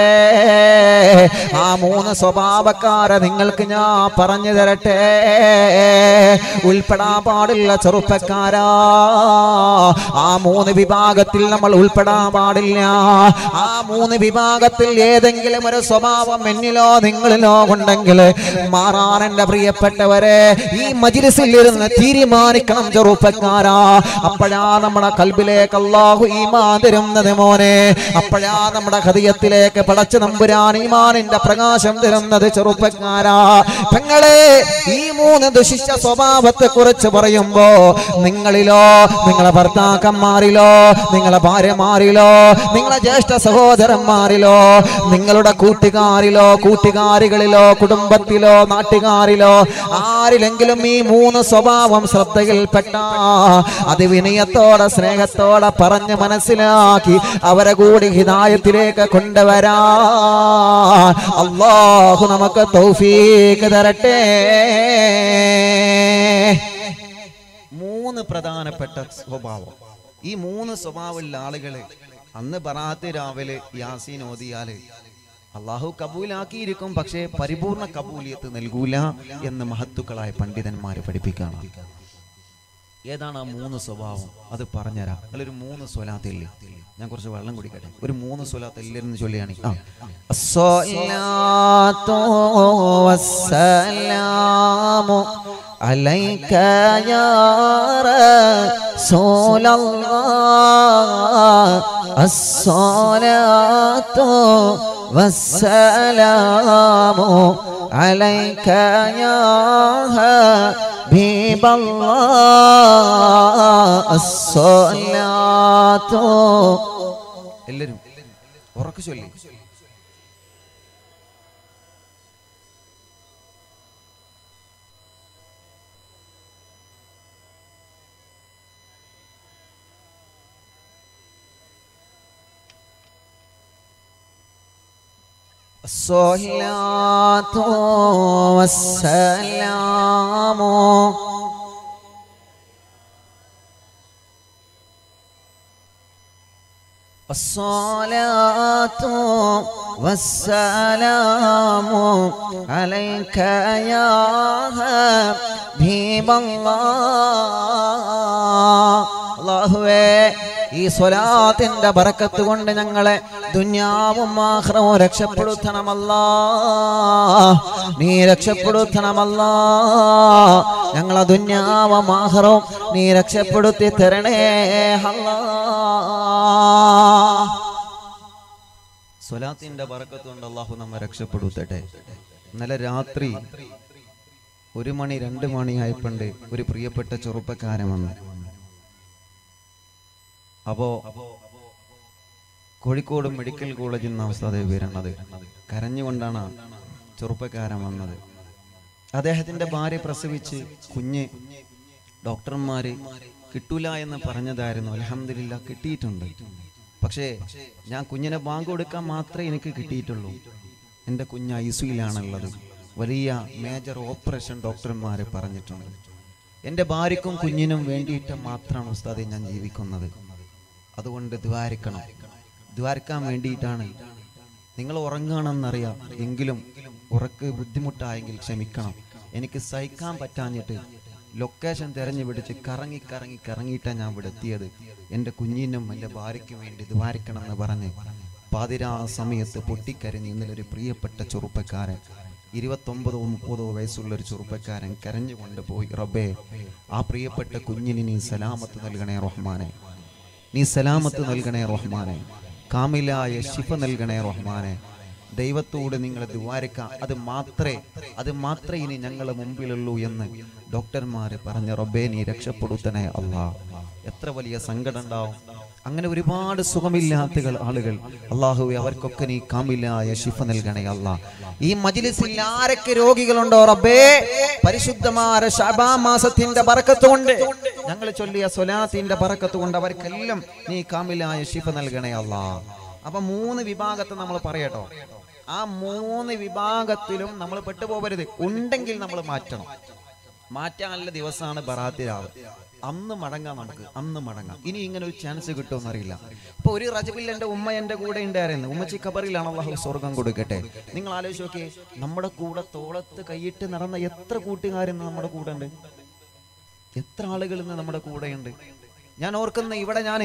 ആ മൂന്ന് സ്വഭാവക്കാരെ നിങ്ങൾക്ക് ഞാൻ പറഞ്ഞു തരട്ടെ ഉൾപ്പെടാൻ പാടില്ല ചെറുപ്പക്കാരാ ആ മൂന്ന് വിഭാഗത്തിൽ നമ്മൾ ഉൾപ്പെടാൻ പാടില്ല ആ മൂന്ന് വിഭാഗത്തിൽ ഏതെങ്കിലും ഒരു സ്വഭാവം എന്നിലോ നിങ്ങളിലോ ഉണ്ടെങ്കിൽ മാറാൻ എന്റെ പ്രിയപ്പെട്ടവരെ ഈ മജിലിസിൽ ഇരുന്ന് തീരുമാനിക്കണം ചെറുപ്പക്കാരാ അപ്പോഴാ നമ്മുടെ കൽബിലേക്ക് അള്ളാഹു ഈമാൻ തരുന്നത് മോനെ അപ്പോഴാ നമ്മുടെ ഹൃദയത്തിലേക്ക് പടച്ചു നമ്പുരാൻ ഈമാനിന്റെ പ്രകാശം തരുന്നത് ചെറുപ്പക്കാരാ പെങ്ങളെ ഈ മൂന്ന് ദുഷിച്ച സ്വഭാവത്തെ കുറിച്ച് കുറിച്ച് പറയുമ്പോ നിങ്ങളിലോ നിങ്ങളെ ഭർത്താക്കന്മാരിലോ നിങ്ങളെ ഭാര്യമാരിലോ നിങ്ങളെ ജ്യേഷ്ഠ സഹോദരന്മാരിലോ നിങ്ങളുടെ കൂട്ടുകാരിലോ കൂട്ടുകാരികളിലോ കുടുംബത്തിലോ നാട്ടുകാരിലോ ആരിലെങ്കിലും ഈ മൂന്ന് സ്വഭാവം ശ്രദ്ധയിൽപ്പെട്ട അത് വിനയത്തോടെ സ്നേഹത്തോടെ പറഞ്ഞ് മനസ്സിലാക്കി അവരെ കൂടി ഹിതായത്തിലേക്ക് കൊണ്ടുവരാ അള്ളാഹു നമുക്ക് തൗഫീക്ക് തരട്ടെ മൂന്ന് പ്രധാനപ്പെട്ട സ്വഭാവം ഈ മൂന്ന് സ്വഭാവമുള്ള ആളുകള് അന്ന് ബറാത്ത് രാവിലെ യാസീൻ ഓതിയാല് അള്ളാഹു കബൂലാക്കിയിരിക്കും പക്ഷേ പരിപൂർണ കബൂലിയത്ത് നൽകൂല എന്ന് മഹത്തുക്കളായ പണ്ഡിതന്മാരെ പഠിപ്പിക്കണം ഏതാണ് ആ മൂന്ന് സ്വഭാവം അത് പറഞ്ഞുതരാം അതിലൊരു മൂന്ന് സ്വലാത്തില്ലേ ഞാൻ കുറച്ച് വെള്ളം കുടിക്കട്ടെ ഒരു മൂന്ന് സ്വലാത്ത് എല്ലാവരും ചൊല്ലിയാണ് ആ അസ്സലാത്തു വസ്സലാമു عليك يا رسول الله الصلاة والسلام عليك يا حبيب الله الصلاة എല്ലാവരും ഉറക്കെ ചൊല്ലി الصلاة والسلام الصلاة والسلام عليك يا حبيب الله അള്ളാഹുവേ ഈ സ്വലാത്തിന്റെ ബറക്കത്ത് കൊണ്ട് ഞങ്ങളെ ദുന്യാവും ആഹ്റവും രക്ഷപ്പെടുത്തണമല്ലാ നീ രക്ഷപ്പെടുത്തണമല്ലാ ഞങ്ങളെ ദുന്യാവും ആഹ്റവും നീ രക്ഷപ്പെടുത്തി തരണേ അല്ലാ സ്വലാത്തിന്റെ ബറക്കത്ത് കൊണ്ട് അള്ളാഹു നമ്മെ രക്ഷപ്പെടുത്തട്ടെ ഇന്നലെ രാത്രി ഒരു മണി രണ്ട് മണിയായപ്പണ്ട് ഒരു പ്രിയപ്പെട്ട ചെറുപ്പക്കാരൻ വന്നു അപ്പോ കോഴിക്കോട് മെഡിക്കൽ കോളേജിൽ നിന്ന് അവസ്ഥ വരണത് കരഞ്ഞുകൊണ്ടാണ് ആ ചെറുപ്പക്കാരൻ വന്നത് അദ്ദേഹത്തിന്റെ ഭാര്യ പ്രസവിച്ച് കുഞ്ഞ് ഡോക്ടർമാര് കിട്ടൂല എന്ന് പറഞ്ഞതായിരുന്നു അലഹമില്ല കിട്ടിയിട്ടുണ്ട് പക്ഷേ ഞാൻ കുഞ്ഞിനെ ബാങ്ക് കൊടുക്കാൻ മാത്രമേ എനിക്ക് കിട്ടിയിട്ടുള്ളൂ എൻ്റെ കുഞ്ഞ് ഐ സിയിലാണുള്ളത് വലിയ മേജർ ഓപ്പറേഷൻ ഡോക്ടർമാർ പറഞ്ഞിട്ടുണ്ട് എൻ്റെ ഭാര്യക്കും കുഞ്ഞിനും വേണ്ടിയിട്ട് മാത്രമാണ് ഉസ്താദെ ഞാൻ ജീവിക്കുന്നത് അതുകൊണ്ട് ദ്വാരിക്കണം ദ്വാരക്കാൻ വേണ്ടിയിട്ടാണ് നിങ്ങൾ ഉറങ്ങണമെന്നറിയാം എങ്കിലും ഉറക്ക് ബുദ്ധിമുട്ടായെങ്കിൽ ക്ഷമിക്കണം എനിക്ക് സഹിക്കാൻ പറ്റാഞ്ഞിട്ട് ലൊക്കേഷൻ തിരഞ്ഞു പിടിച്ച് കറങ്ങി കറങ്ങി കറങ്ങിയിട്ടാണ് ഞാൻ ഇവിടെ എത്തിയത് എൻ്റെ കുഞ്ഞിനും എൻ്റെ ഭാര്യയ്ക്കും വേണ്ടി ദ്വാരിക്കണം എന്ന് പറഞ്ഞ് പാതിരാ സമയത്ത് പൊട്ടിക്കരഞ്ഞ് ഇന്നലെ ഒരു പ്രിയപ്പെട്ട ചെറുപ്പക്കാരൻ ഇരുപത്തൊമ്പതോ മുപ്പതോ വയസ്സുള്ള ഒരു ചെറുപ്പക്കാരൻ കരഞ്ഞുകൊണ്ട് പോയി റബ്ബേ ആ പ്രിയപ്പെട്ട കുഞ്ഞിന് നീ സലാമത്ത് നൽകണേ റഹ്മാനെ നീ സലാമത്ത് നൽകണേ റഹ്മാനെ കാമിലായ ശിഫ നൽകണേ റഹ്മാനെ ദൈവത്തോട് നിങ്ങൾ ദ്വാരക്ക അത് മാത്രമേ അത് മാത്രമേ ഇനി ഞങ്ങളെ മുമ്പിലുള്ളൂ എന്ന് ഡോക്ടർമാര് പറഞ്ഞ റബ്ബേ നീ രക്ഷപ്പെടുത്തണേ അള്ളാ എത്ര വലിയ സങ്കടം ഉണ്ടാവും അങ്ങനെ ഒരുപാട് സുഖമില്ലാത്ത ആളുകൾ അള്ളാഹുവെ അവർക്കൊക്കെ നീ കാമിലായ ശിഫ നൽകണേ അല്ലാ ഈ മജിലിസിൽ ആരൊക്കെ രോഗികളുണ്ടോ റബ്ബേ പരിശുദ്ധമായ ഷാബാ മാസത്തിന്റെ ബറക്കത്ത് കൊണ്ട് ഞങ്ങൾ ചൊല്ലിയ സ്വലാത്തിന്റെ ബറക്കത്ത് കൊണ്ട് അവർക്കെല്ലാം നീ കാമിലായ ശിഫ നൽകണേ അല്ലാ അപ്പൊ മൂന്ന് വിഭാഗത്തെ നമ്മൾ പറയട്ടോ ആ മൂന്ന് വിഭാഗത്തിലും നമ്മൾ പെട്ടുപോകരുത് ഉണ്ടെങ്കിൽ നമ്മൾ മാറ്റണം മാറ്റാനുള്ള ദിവസമാണ് ബറാത്തി രാവ് അന്ന് മടങ്ങാം നമുക്ക് അന്ന് മടങ്ങാം ഇനി ഇങ്ങനെ ഒരു ചാൻസ് കിട്ടുമെന്ന് അറിയില്ല ഇപ്പൊ ഒരു റജബിൽ എന്റെ ഉമ്മ എന്റെ കൂടെ ഉണ്ടായിരുന്നു ഉമ്മച്ചി ഖബറിലാണ് അള്ളാഹു സ്വർഗം കൊടുക്കട്ടെ നിങ്ങൾ ആലോചിച്ച് നോക്കിയേ നമ്മുടെ കൂടെ തോളത്ത് കൈയിട്ട് നടന്ന എത്ര കൂട്ടുകാരിന്ന് നമ്മുടെ കൂടെ ഉണ്ട് എത്ര ആളുകൾ ഇന്ന് നമ്മുടെ കൂടെയുണ്ട് ഞാൻ ഓർക്കുന്ന ഇവിടെ ഞാൻ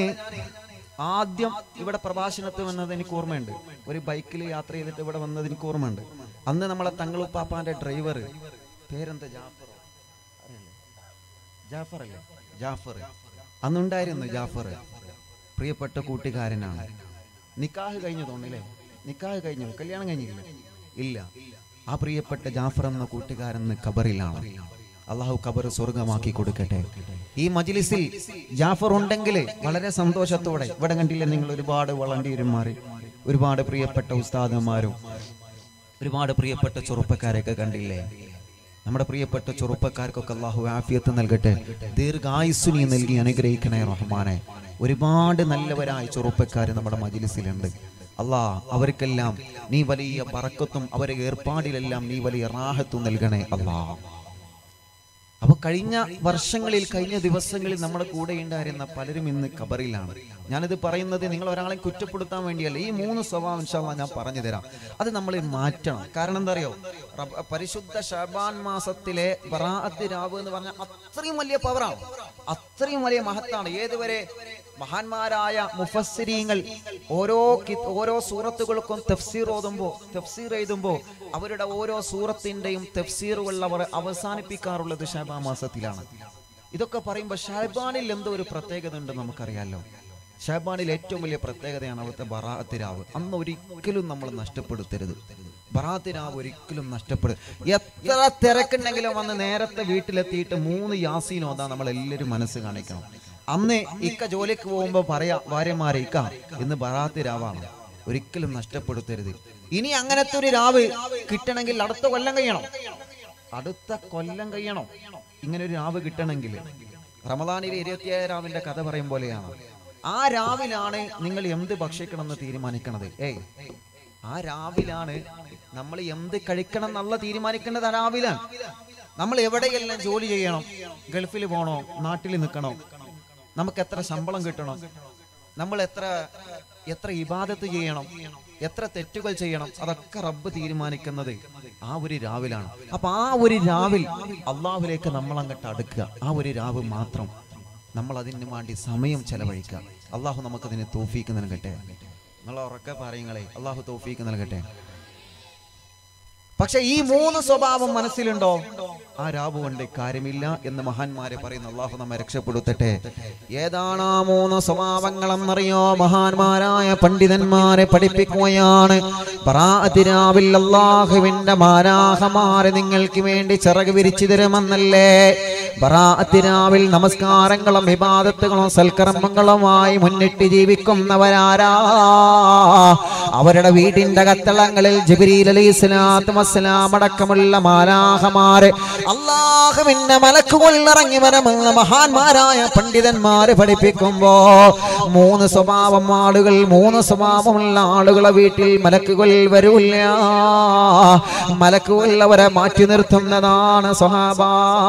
ആദ്യം ഇവിടെ പ്രഭാഷണത്തിൽ വന്നത് എനിക്ക് ഓർമ്മയുണ്ട് ഒരു ബൈക്കിൽ യാത്ര ചെയ്തിട്ട് ഇവിടെ വന്നത് എനിക്ക് ഓർമ്മയുണ്ട് അന്ന് നമ്മളെ തങ്ങളുപ്പാപ്പാന്റെ ഡ്രൈവർ പേരെന്താ ജാഫറോ അറിയില്ലേ? ജാഫർ അല്ലേ ജാഫർ അന്നുണ്ടായിരുന്നു ജാഫർ പ്രിയപ്പെട്ട കൂട്ടുകാരനാണ് നിക്കാഹ് കഴിഞ്ഞു തോന്നില്ലേ നിക്കാഹ് കഴിഞ്ഞു കല്യാണം കഴിഞ്ഞില്ല ഇല്ല ആ പ്രിയപ്പെട്ട ജാഫർ എന്ന കൂട്ടുകാരൻ ഇന്ന് ഖബറിലാണ് അള്ളാഹു ഖബർ സ്വർഗമാക്കി കൊടുക്കട്ടെ ഈ മജ്ലിസിൽ ജാഫർ ഉണ്ടെങ്കിൽ വളരെ സന്തോഷത്തോടെ ഇവിടെ കണ്ടില്ലേ നിങ്ങൾ ഒരുപാട് വളണ്ടിയർമാർ ഒരുപാട് പ്രിയപ്പെട്ട ഉസ്താദന്മാരും ഒരുപാട് പ്രിയപ്പെട്ട ചെറുപ്പക്കാരെയൊക്കെ കണ്ടില്ലേ നമ്മുടെ പ്രിയപ്പെട്ട ചെറുപ്പക്കാർക്കൊക്കെ അള്ളാഹു ആഫിയത്ത് നൽകട്ടെ ദീർഘായുസ്സുനി നൽകി അനുഗ്രഹിക്കണേ റഹ്മാനെ ഒരുപാട് നല്ലവരായ ചെറുപ്പക്കാർ നമ്മുടെ മജിലിസിലുണ്ട് അല്ലാ അവർക്കെല്ലാം നീ വലിയ പറക്കത്തും അവരെ ഏർപ്പാടിലെല്ലാം നീ വലിയ റാഹത്തും നൽകണേ അല്ലാ അപ്പൊ കഴിഞ്ഞ വർഷങ്ങളിൽ കഴിഞ്ഞ ദിവസങ്ങളിൽ നമ്മുടെ കൂടെ ഉണ്ടായിരുന്ന പലരും ഇന്ന് കബറിലാണ് ഞാനിത് പറയുന്നത് നിങ്ങൾ ഒരാളെ കുറ്റപ്പെടുത്താൻ വേണ്ടിയല്ല ഈ മൂന്ന് സ്വഭാവം ഇൻഷാല്ലാ ഞാൻ പറഞ്ഞു തരാം അത് നമ്മൾ മാറ്റണം കാരണം എന്താ അറിയോ റബ്ബ് പരിശുദ്ധ ഷാബാൻ മാസത്തിലെ ബറാഅത്ത് രാവ് എന്ന് പറഞ്ഞാൽ അത്രയും വലിയ പവറാണ് അത്രയും വലിയ മഹത്താണ് ഏതുവരെ മഹാന്മാരായ മുഫസ്സിരീങ്ങൾ ഓരോ കി- ഓരോ സൂറത്തുകൾക്കും തഫ്സീർ ഓതുമ്പോ തഫ്സീർ എഴുതുമ്പോ അവരുടെ ഓരോ സൂറത്തിന്റെയും തഫ്സീറുകൾ അവർ അവസാനിപ്പിക്കാറുള്ളത് ഷാബാ മാസത്തിലാണ് ഇതൊക്കെ പറയുമ്പോൾ ഷാബാനിൽ എന്തോ ഒരു പ്രത്യേകത ഉണ്ടെന്ന് നമുക്കറിയാലോ ഷാബാനിൽ ഏറ്റവും വലിയ പ്രത്യേകതയാണ് അവിടുത്തെ ബറാഅത്ത് രാവ് അന്ന് ഒരിക്കലും നമ്മൾ നഷ്ടപ്പെടുത്തരുത് ബറാഅത്ത് രാവ് ഒരിക്കലും നഷ്ടപ്പെടും എത്ര തിരക്കുണ്ടെങ്കിലും അന്ന് നേരത്തെ വീട്ടിലെത്തിയിട്ട് മൂന്ന് യാസീൻ ഓതാ നമ്മൾ എല്ലാവരും മനസ്സ് കാണിക്കണം അന്ന് ഇക്ക ജോലിക്ക് പോകുമ്പോൾ പറയാ ഭാര്യമാരെ ഇക്ക ഇന്ന് ബറാത്ത് രാവാണ് ഒരിക്കലും നഷ്ടപ്പെടുത്തരുത് ഇനി അങ്ങനത്തെ ഒരു രാവ് കിട്ടണമെങ്കിൽ അടുത്ത കൊല്ലം കഴിയണം അടുത്ത കൊല്ലം കഴിയണം ഇങ്ങനെ ഒരു രാവ് കിട്ടണമെങ്കിൽ റമദാനിലെ ഇരുപത്തിയേഴ് രാവിന്റെ കഥ പറയും പോലെയാണ് ആ രാവിലാണ് നിങ്ങൾ എന്ത് ഭക്ഷിക്കണം എന്ന് തീരുമാനിക്കണത് ഏയ് ആ രാവിലാണ് നമ്മൾ എന്ത് കഴിക്കണം എന്നുള്ള തീരുമാനിക്കേണ്ടത് ആ രാവിലാണ് നമ്മൾ എവിടെയെല്ലാം ജോലി ചെയ്യണം ഗൾഫിൽ പോണോ നാട്ടിൽ നിൽക്കണോ നമുക്ക് എത്ര ശമ്പളം കിട്ടണം നമ്മൾ എത്ര എത്ര ഇബാദത്ത് ചെയ്യണം എത്ര തെറ്റുകൾ ചെയ്യണം അതൊക്കെ റബ്ബ് തീരുമാനിക്കുന്നത് ആ ഒരു രാവിലാണ് അപ്പൊ ആ ഒരു രാവിൽ അള്ളാഹുലേക്ക് നമ്മൾ അങ്ങോട്ട് അടുക്കുക ആ ഒരു രാവ് മാത്രം നമ്മൾ അതിന് വേണ്ടി സമയം ചെലവഴിക്കുക അള്ളാഹു നമുക്കതിന് തോഫീക്ക് നൽകട്ടെ നിങ്ങൾ ഉറക്കെ പറയുങ്ങളെ അള്ളാഹു തോഫീക്ക് നൽകട്ടെ പക്ഷെ ഈ മൂന്ന് സ്വഭാവം മനസ്സിലുണ്ടോ ആ രാവ് കൊണ്ട് കാര്യമില്ല എന്ന് മഹാന്മാരെ പറയുന്ന അള്ളാഹു നമ്മെ രക്ഷപ്പെടുത്തട്ടെ ഏതാണ് ആ മൂന്ന് സ്വഭാവങ്ങളെന്നറിയോ മഹാന്മാരായ പണ്ഡിതന്മാരെ പഠിപ്പിക്കുകയാണ് ബറാഅത്ത് രാവിൽ അള്ളാഹുവിന്റെ മാരാഹമാരെ നിങ്ങൾക്ക് വേണ്ടി ചിറക് വിരിച്ചു തരുമെന്നല്ലേ ബറാഅത്ത് രാവിൽ നമസ്കാരങ്ങളും വിവാദത്തുകളും സൽക്കർമ്മങ്ങളുമായി മുന്നിട്ട് ജീവിക്കുന്നവരാരാ അവരുടെ വീടിന്റെ കത്തളങ്ങളിൽ ജബരീൽ അലൈഹി സ്വലാത്തു വസ്സലാം അടക്കമുള്ള മാലാഹമാര് അള്ളാഹുവിന്റെ മലക്കുകൾ ഇറങ്ങി വരമെന്ന് മഹാന്മാരായ പണ്ഡിതന്മാര് പഠിപ്പിക്കുമ്പോ മൂന്ന് സ്വഭാവം ആളുകൾ മൂന്ന് സ്വഭാവമുള്ള ആളുകളെ വീട്ടിൽ മലക്കുകൾ വരൂല്ല മലക്കുകൾ അവരെ മാറ്റി നിർത്തുന്നതാണ് സ്വഹാബ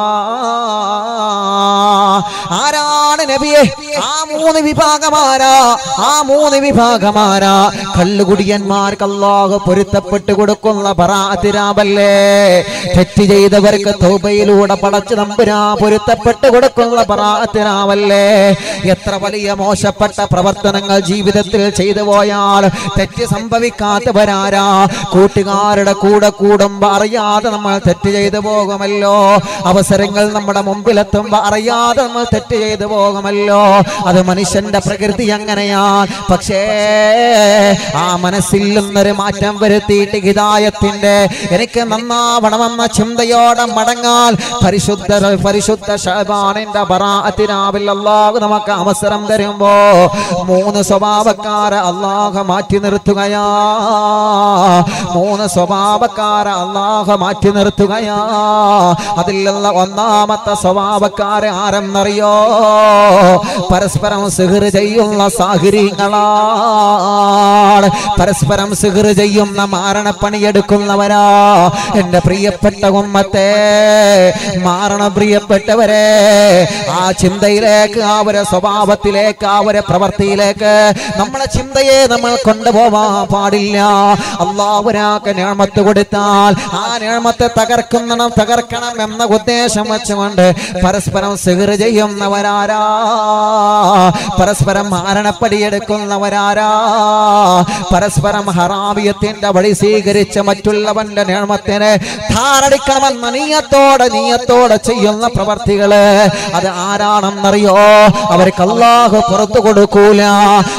ആരാണ് നബിയെ ആ മൂന്ന് വിഭാഗമാരാ ആ മൂന്ന് വിഭാഗമാരാ കള്ളുകുടിയന്മാർക്ക് അല്ലാഹു പൊരുത്തപ്പെട്ട് കൊടുക്കുന്ന പറാതിരാമല്ലേ തെറ്റ് ചെയ്തവർക്ക് തൗബയിലൂടെ പടച്ചു നമ്പുരാ പൊരുത്തപ്പെട്ട് കൊടുക്കുന്ന പറാതിരാമല്ലേ എത്ര വലിയ മോശപ്പെട്ട പ്രവർത്തനങ്ങൾ ജീവിതത്തിൽ ചെയ്തു പോയാൽ തെറ്റ് സംഭവിക്കാത്തവരാരാ കൂട്ടുകാരുടെ കൂടെ കൂടുമ്പോ അറിയാതെ നമ്മൾ തെറ്റ് ചെയ്തു പോകുമല്ലോ അവസരങ്ങൾ നമ്മുടെ മുമ്പിലെത്തുമ്പോ അറിയാതെ നമ്മൾ തെറ്റ് ചെയ്തു പോകുമല്ലോ അത് മനുഷ്യന്റെ പ്രകൃതി അങ്ങനെയാണ് പക്ഷേ ആ മനസ്സിൽ നിന്നൊരു മാറ്റം വരുത്തിയിട്ട് ഹിതായത്തിന്റെ എനിക്ക് നന്നാവണമെന്ന ചിന്തയോടെ മടങ്ങാൽ പരിശുദ്ധ പരിശുദ്ധ ഷാബാനിന്റെ ബറാഅത്തിനാവിൽ അല്ലാഹു നമുക്ക് അവസരം തരുമ്പോ മൂന്ന് സ്വഭാവക്കാരെ അള്ളാഹ് മാറ്റി നിർത്തുകയാ മൂന്ന് സ്വഭാവക്കാരെ അള്ളാഹ് മാറ്റി നിർത്തുകയാ അതിലുള്ള ഒന്നാമത്തെ സ്വഭാവക്കാരെ ആരെന്നറിയോ പരസ്പരം സിഹിർ ചെയ്യുന്ന സാഹചര്യങ്ങളാണ് പരസ്പരം സിഹിർ ചെയ്യുന്ന മാരണപ്പണിയെടുക്കുന്നവരാ എന്റെ പ്രിയപ്പെട്ട ഉമ്മത്തെ മാറണ പ്രിയപ്പെട്ടവരെ ആ ചിന്തയിലേക്ക് ആ ഒരു സ്വഭാവത്തിലേക്ക് ആ ഒരു പ്രവൃത്തിയിലേക്ക് നമ്മളെ ചിന്തയെ നമ്മൾ കൊണ്ടുപോവാൻ പാടില്ല അള്ളാഹുരാക്ക് ഞാമത്ത് കൊടുത്താൽ ആ ഞാമത്തെ തകർക്കണം തകർക്കണം എന്ന ഉദ്ദേശം വെച്ചുകൊണ്ട് പരസ്പരം സിഹിർ ചെയ്യുന്നവരാരാ പരസ്പരം മാരണപ്പടിയെടുക്കുന്നവരാരാ പരസ്പരം ഹറാമിയത്തിന്റെ വഴി സ്വീകരിച്ച് മറ്റുള്ളവന്റെ നിയമത്തിന് ധാരടിക്കണമെന്ന നീയത്തോടെ നീയത്തോടെ ചെയ്യുന്ന പ്രവർത്തികള് അത് ആരാണെന്നറിയോ അവർക്ക് അള്ളാഹു പുറത്തു കൊടുക്കൂല അവരെ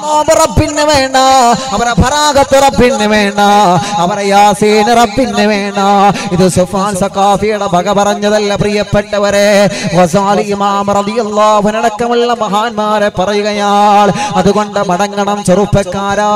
നോമ്പ് റബ്ബിന് വേണ്ട അവരെ ഫറാഗത്ത് റബ്ബിന് വേണ്ട അവരെ യാസീൻ റബ്ബിന് വേണ്ട ഇത് സുഫാൻ സഖാഫിയുടെ വക പറഞ്ഞതല്ല പ്രിയപ്പെട്ടവരെ വസാലി ഇമാം റളിയല്ലാഹു അൻഹു അടക്കമുള്ള മഹാന്മാരെ പറയുകയാൽ അതുകൊണ്ട് മടങ്ങണം ചെറുപ്പക്കാരാ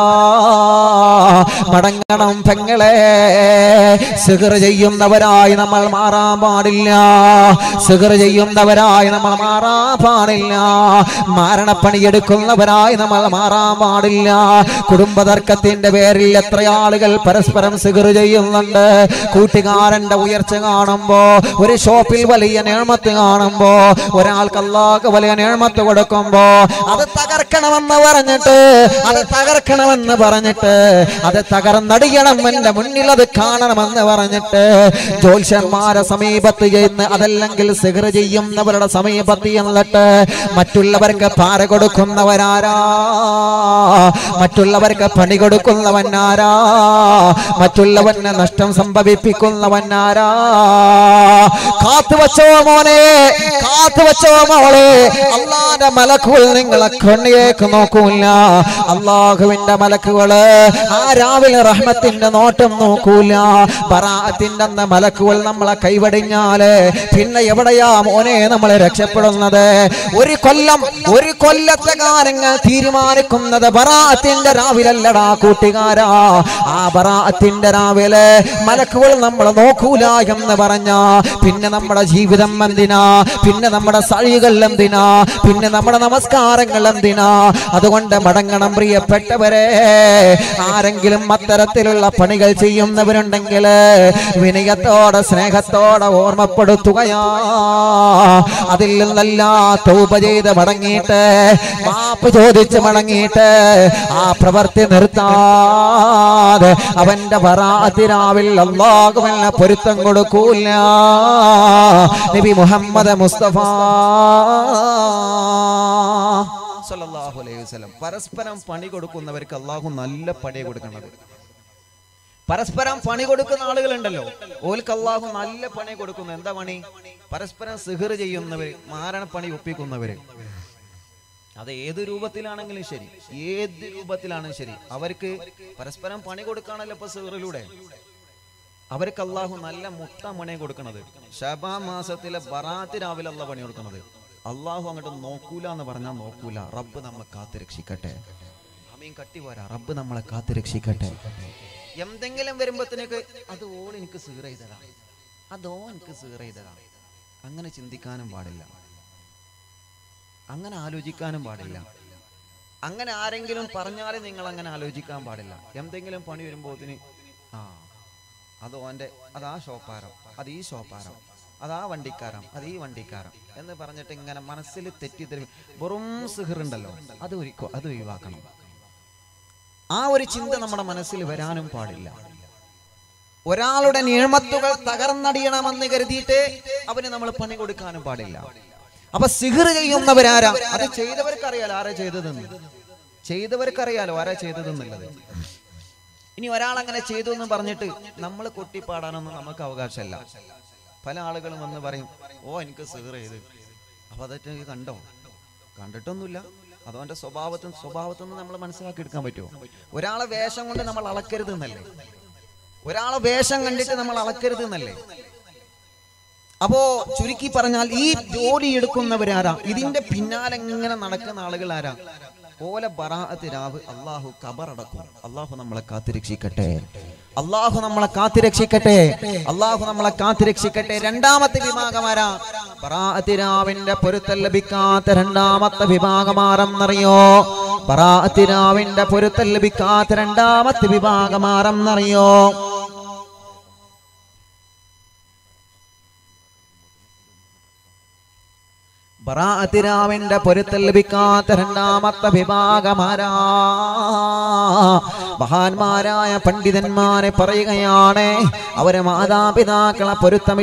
മടങ്ങണം പെങ്ങളെ സിഗർ ചെയ്യുന്നവരായി നമ്മൾ മാറാൻ പാടില്ല സിഗർ ചെയ്യുന്നവരായി നമ്മൾ മാറാൻ പാടില്ല മാരണപ്പണിയെടുക്കുന്നവരായി നമ്മൾ മാറാൻ പാടില്ല കുടുംബതർക്കത്തിന്റെ പേരിൽ എത്ര ആളുകൾ പരസ്പരം സിഗർ ചെയ്യുന്നുണ്ട് കൂട്ടുകാരന്റെ ഉയർച്ച കാണുമ്പോ ഒരു ഷോപ്പിൽ വലിയ നേമത്ത് കാണുമ്പോ ഒരാൾക്ക് അല്ലാഹ് വലിയ നേമത്ത് കൊടുക്കുമ്പോ അത് തകർക്കണമെന്ന് പറഞ്ഞിട്ട് അത് തകർക്കണമെന്ന് പറഞ്ഞിട്ട് അത് തകർന്നടിയണം എന്റെ മുന്നിൽ അത് കാണണമെന്ന് പറഞ്ഞിട്ട് ജ്യോത്സ്യന്മാരെ സമീപത്ത് ചെയ്യുന്ന അതല്ലെങ്കിൽ സിഗർ ചെയ്യുന്നവരുടെ സമീപത്ത് എന്നിട്ട് മറ്റുള്ളവർക്ക് പാര കൊടുക്കുന്നവരാരാ മറ്റുള്ളവർക്ക് പണി കൊടുക്കുന്നവനാരാ മറ്റുള്ളവന് നഷ്ടം സംഭവിപ്പിക്കുന്നവനാരാ കാത്തു വച്ചോ മോനെ കാത്തു വച്ചോ മോളെ അള്ളാന്റെ മലക്കുകൾ നിങ്ങളെ കണ്ണിയേക്ക് നോക്കൂല അള്ളാഹുവിന്റെ മലക്കുകള് ആ രാവിലെ റഹ്മത്തിന്റെ നോട്ടം നോക്കൂല ബറാത്തിന്റെ അന്ന് മലക്കുകൾ നമ്മളെ കൈവടിഞ്ഞാല് പിന്നെ എവിടെയാ മോനെ നമ്മളെ രക്ഷപ്പെടുന്നത് ഒരു കൊല്ലം ഒരു കൊല്ലത്തെ കാര്യങ്ങൾ തീരുമാനിക്കുന്നത് ബറാത്തിന്റെ രാവിലല്ലടാ കൂട്ടുകാരാ ആ ബറാത്തിന്റെ രാവിലെ മലക്കുകൾ നമ്മൾ നോക്കൂല എന്ന് പറഞ്ഞ പിന്നെ നമ്മുടെ ജീവിതം എന്തിനാ പിന്നെ നമ്മുടെ സഴികൾ എന്തിനാ പിന്നെ നമ്മുടെ നമസ്കാരങ്ങൾ എന്തിനാ അതുകൊണ്ട് മടങ്ങണം പ്രിയപ്പെട്ടവരെ ആരെങ്കിലും അത്തരത്തിലുള്ള പണികൾ ചെയ്യുന്നവരുണ്ടെങ്കിൽ വിനയത്തോടെ സ്നേഹത്തോടെ ഓർമ്മപ്പെടുത്തുകയാ അതിൽ നിന്നല്ല തൗപ ചെയ്ത് മടങ്ങിയിട്ട് മാപ്പ് ചോദിച്ച് മടങ്ങിയിട്ട് ആ പ്രവൃത്തി നിർത്താതെ അവന്റെ വറാതിരാവിൽ അള്ളാഹുവല്ല പൊരുത്തം കൊടുക്കൂല നബി മുഹമ്മദ് മുസ്തഫ സല്ലല്ലാഹു അലൈഹി വസല്ലം പരസ്പരം പണി കൊടുക്കുന്നവർക്ക് അള്ളാഹു നല്ല പണി കൊടുക്കുന്നത് പരസ്പരം പണി കൊടുക്കുന്ന ആളുകളുണ്ടല്ലോ ഓൽക്ക് അള്ളാഹു നല്ല പണി കൊടുക്കുന്നു എന്താ പണി പരസ്പരം സിഹർ ചെയ്യുന്നവര് മാരണപ്പണി ഒപ്പിക്കുന്നവര് അത് ഏത് രൂപത്തിലാണെങ്കിലും ശരി ഏത് രൂപത്തിലാണെങ്കിലും ശരി അവർക്ക് പരസ്പരം പണി കൊടുക്കാണല്ലോ ഇപ്പൊ സിഹറിലൂടെ അവർക്ക് അള്ളാഹു നല്ല മുട്ട മണി കൊടുക്കണത് ഷബാ മാസത്തിലെ ബറാത്ത് രാവിലെ അല്ല പണി കൊടുക്കണത് അള്ളാഹു അങ്ങോട്ട് നോക്കൂല എന്ന് പറഞ്ഞാൽ നോക്കൂല റബ്ബ് നമ്മെ കാത്തു രക്ഷിക്കട്ടെ അമീൻ കട്ടി പോരാ റബ്ബ് നമ്മളെ കാത്തു രക്ഷിക്കട്ടെ എന്തെങ്കിലും വരുമ്പോഴത്തേക്ക് അത് ഓൾ എനിക്ക് സീർ ചെയ്തതാ അതോ എനിക്ക് സീർ ചെയ്തതാ അങ്ങനെ ചിന്തിക്കാനും പാടില്ല അങ്ങനെ ആലോചിക്കാനും പാടില്ല അങ്ങനെ ആരെങ്കിലും പറഞ്ഞാലേ നിങ്ങൾ അങ്ങനെ ആലോചിക്കാൻ പാടില്ല എന്തെങ്കിലും പണി വരുമ്പോത്തിന് ആ അത് ഓൻ്റെ അത് ആ ഷോപ്പാരം അത് ഈ ഷോപ്പാരം അത് ആ വണ്ടിക്കാരം അത് ഈ വണ്ടിക്കാരം എന്ന് പറഞ്ഞിട്ട് ഇങ്ങനെ മനസ്സിൽ തെറ്റിദ്ധരി വെറും സിഹറുണ്ടല്ലോ അത് ഒരിക്കോ അത് ഒഴിവാക്കണം ആ ഒരു ചിന്ത നമ്മുടെ മനസ്സിൽ വരാനും പാടില്ല ഒരാളുടെ നീഴ്മത്തുകൾ തകർന്നടിയണമെന്ന് കരുതിയിട്ട് അവന് നമ്മൾ പണി കൊടുക്കാനും പാടില്ല അപ്പൊ സിഹിർ ചെയ്യുന്നവരാരാ അത് ചെയ്തവർക്ക് അറിയാലോ ആരാ ചെയ്തതെന്ന് ചെയ്തവർക്ക് അറിയാലോ ആരാ ചെയ്തതെന്നുള്ളത് ഇനി ഒരാൾ അങ്ങനെ ചെയ്തു എന്ന് പറഞ്ഞിട്ട് നമ്മൾ കൊട്ടിപ്പാടാനൊന്നും നമുക്ക് അവകാശമല്ല പല ആളുകളും വന്ന് പറയും ഓ എനിക്ക് സിഹിർ ചെയ്ത് അപ്പൊ അതൊക്കെ നീ കണ്ടോ കണ്ടിട്ടൊന്നുമില്ല അതവന്റെ സ്വഭാവത്തിൽ സ്വഭാവത്തിൽ നിന്ന് നമ്മൾ മനസ്സിലാക്കി എടുക്കാൻ പറ്റുമോ ഒരാളെ വേഷം കൊണ്ട് നമ്മൾ അളക്കരുത് എന്നല്ലേ ഒരാളെ വേഷം കണ്ടിട്ട് നമ്മൾ അളക്കരുത് എന്നല്ലേ അപ്പോ ചുരുക്കി പറഞ്ഞാൽ ഈ ജോലി എടുക്കുന്നവരാരാ ഇതിന്റെ പിന്നാലെ ഇങ്ങനെ നടക്കുന്ന ആളുകൾ ആരാ ഓല ബറാഅത്ത് രാവ് അള്ളാഹു കബറടക്കും അള്ളാഹു നമ്മളെ കാത്തുരക്ഷിക്കട്ടെ അള്ളാഹു നമ്മളെ കാത്തുരക്ഷിക്കട്ടെ അള്ളാഹു നമ്മളെ കാത്തുരക്ഷിക്കട്ടെ രണ്ടാമത്തെ വിഭാഗമാരാ ബറാഅത്ത് രാവിന്റെ പൊരുത്തം ലഭിക്കാത്ത രണ്ടാമത്തെ വിഭാഗമാരെന്നറിയോ ബറാഅത്ത് രാവിന്റെ പൊരുത്തം ലഭിക്കാത്ത രണ്ടാമത്തെ വിഭാഗമാരെന്നറിയോ ബറാഅത്തിരാവിന്റെ പൊരുത്തൽ ലഭിക്കാത്ത രണ്ടാമത്തെ വിഭാഗമാരാ മഹാന്മാരായ പണ്ഡിതന്മാരെ പറയുകയാണ് അവരെ മാതാപിതാക്കളെ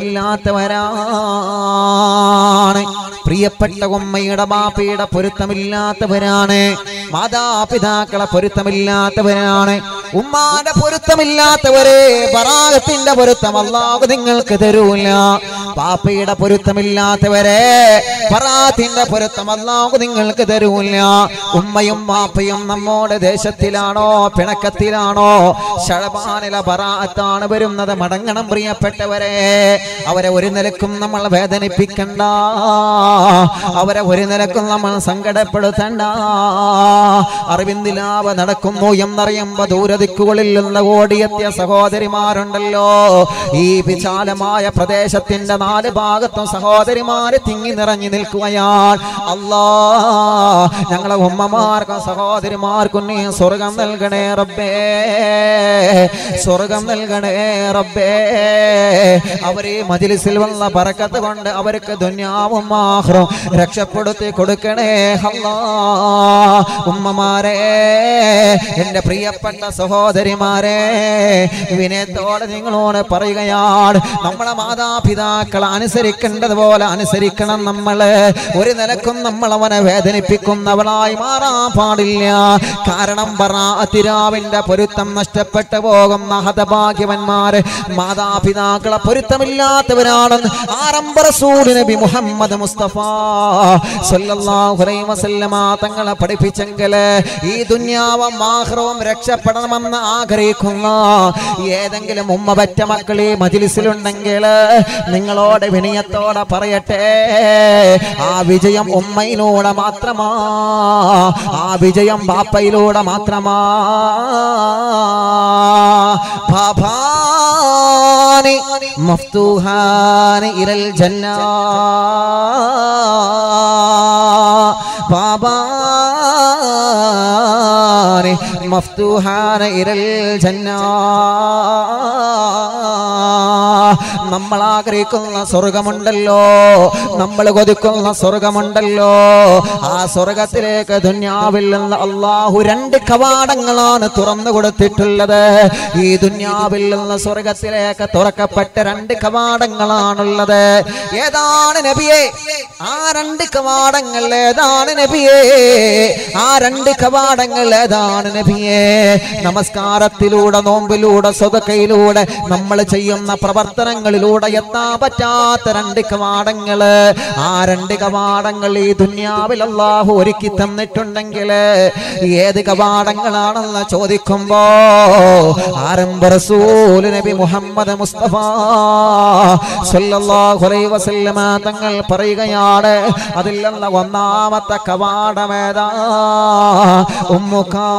പൊരുത്തമില്ലാത്തവരാണ് പ്രിയപ്പെട്ട ഉമ്മയുടെ ബാപ്പയുടെ പൊരുത്തമില്ലാത്തവരാണ് മാതാപിതാക്കളെ പൊരുത്തമില്ലാത്തവരാണ് ഉമ്മാന്റെ പൊരുത്തമില്ലാത്തവരെ ബറാഗത്തിന്റെ പൊരുത്തം അല്ലാഹു നിങ്ങൾക്ക് തരൂല പാപ്പയുടെ പൊരുത്തമില്ലാത്തവരെ പറാത്തിന്റെ പൊരുത്തം അല്ലാഹു നിങ്ങൾക്ക് തരൂല്ല ഉമ്മയും പാപ്പയും നമ്മോട് ദേശത്തിലാണോ പിണക്കത്തിലാണോ ഷഴബാനില പറാത്താണ് വരുന്നത് മടങ്ങണം പ്രിയപ്പെട്ടവരെ അവരെ ഒരു നിലക്കും നമ്മൾ വേദനിപ്പിക്കണ്ട അവരെ ഒരു നിലക്കും നമ്മൾ സങ്കടപ്പെടുത്തണ്ട അറിവിന്ദിലാവ് നടക്കുന്നു എന്നറിയുമ്പോ ദൂരദിക്കുകളിൽ നിന്ന് ഓടിയെത്തിയ സഹോദരിമാരുണ്ടല്ലോ ഈ വിശാലമായ പ്രദേശത്തിന്റെ നാല് ഭാഗത്തും സഹോദരിമാര് തിങ്ങി നിറഞ്ഞു നിൽക്കുകയാണ് അല്ലാ ഞങ്ങളെ ഉമ്മമാർക്കും സഹോദരിമാർക്കും നീ സ്വർഗം നൽകണേ റബ്ബേ സ്വർഗം നൽകണേ റബ്ബേ അവരെ മജിലിസിൽ വന്ന പറക്കത്ത് കൊണ്ട് അവർക്ക് ദുന്യാവും ആഹ്റും രക്ഷപ്പെടുത്തി കൊടുക്കണേ അല്ലാ ഉമ്മമാരെ എൻ്റെ പ്രിയപ്പെട്ട സഹോദരിമാരെ വിനയത്തോടെ നിങ്ങളോട് പറയുകയാണ് നമ്മളെ മാതാപിതാക്കൾ അനുസരിക്കേണ്ടതുപോലെ അനുസരിക്കണം നമ്മള് ഒരു നിലക്കും നമ്മൾ അവനെ വേദനിപ്പിക്കുന്നവളായി മാറാൻ പാടില്ല കാരണം പറാത്തിരാവിന്റെ പൊരുത്തം നഷ്ടപ്പെട്ടു പോകുന്ന ഹതഭാഗ്യവന്മാര് മാതാപിതാക്കളെ പൊരുത്തമില്ലാത്തവരാണെന്ന് ആരംഭ റസൂൽ നബി മുഹമ്മദ് മുസ്തഫ സല്ലല്ലാഹു അലൈഹി വസല്ലമ തങ്ങളെ പഠിപ്പിച്ചെങ്കില് ഈ ദുന്യാവും ആഹ്റവും രക്ഷപ്പെടണമെന്ന് ആഗ്രഹിക്കുന്ന ഏതെങ്കിലും ഉമ്മ പറ്റ മക്കൾ ഈ മജിലിസിലുണ്ടെങ്കിൽ നിങ്ങളോട് വിനയത്തോടെ പറയട്ടെ ആ വിജയം ഉമ്മയിലൂടെ മാത്രമാ ആ വിജയം ബാപ്പയിലൂടെ മാത്രമാ ബാബാനി മഫ്തൂഹാനി ഇലൽ ജന്ന ബാബാനി മഫ്തൂഹാനി ഇലൽ ജന്ന നമ്മൾ ആഗ്രഹിക്കുന്ന സ്വർഗമുണ്ടല്ലോ നമ്മൾ കൊതിക്കുന്ന സ്വർഗമുണ്ടല്ലോ ആ സ്വർഗത്തിലേക്ക് ദുന്യാവിൽ നിന്ന് അള്ളാഹു രണ്ട് കവാടങ്ങളാണ് തുറന്നു കൊടുത്തിട്ടുള്ളത് ഈ ദുന്യാവിൽ നിന്ന് സ്വർഗത്തിലേക്ക് തുറക്കപ്പെട്ട രണ്ട് കവാടങ്ങളാണുള്ളത് ഏതാണ് നബിയെ ആ രണ്ട് കവാടങ്ങൾ ഏതാണ് നബിയെ ആ രണ്ട് കവാടങ്ങൾ ഏതാണ് നബിയെ നമസ്കാരത്തിലൂടെ നോമ്പിലൂടെ സ്വതക്കയിലൂടെ നമ്മൾ ചെയ്യുന്ന പ്രവർത്തനങ്ങളിലൂടെ എത്താൻ പറ്റാത്ത രണ്ട് കവാടങ്ങള് ആ രണ്ട് കവാടങ്ങൾ ഈ ദുന്യാവിൽ അള്ളാഹു ഒരുക്കി തന്നിട്ടുണ്ടെങ്കിൽ ഏത് കവാടങ്ങളാണെന്ന് ചോദിക്കുമ്പോ ആരംഭ റസൂൽ നബി മുഹമ്മദ് മുസ്തഫ സല്ലല്ലാഹു അലൈഹി വസല്ലമ തങ്ങൾ പറയുകയാണ് അതിൽ നിന്ന് ഒന്നാമത്തെ കവാടമേതാ ഉമ്മുക്കാ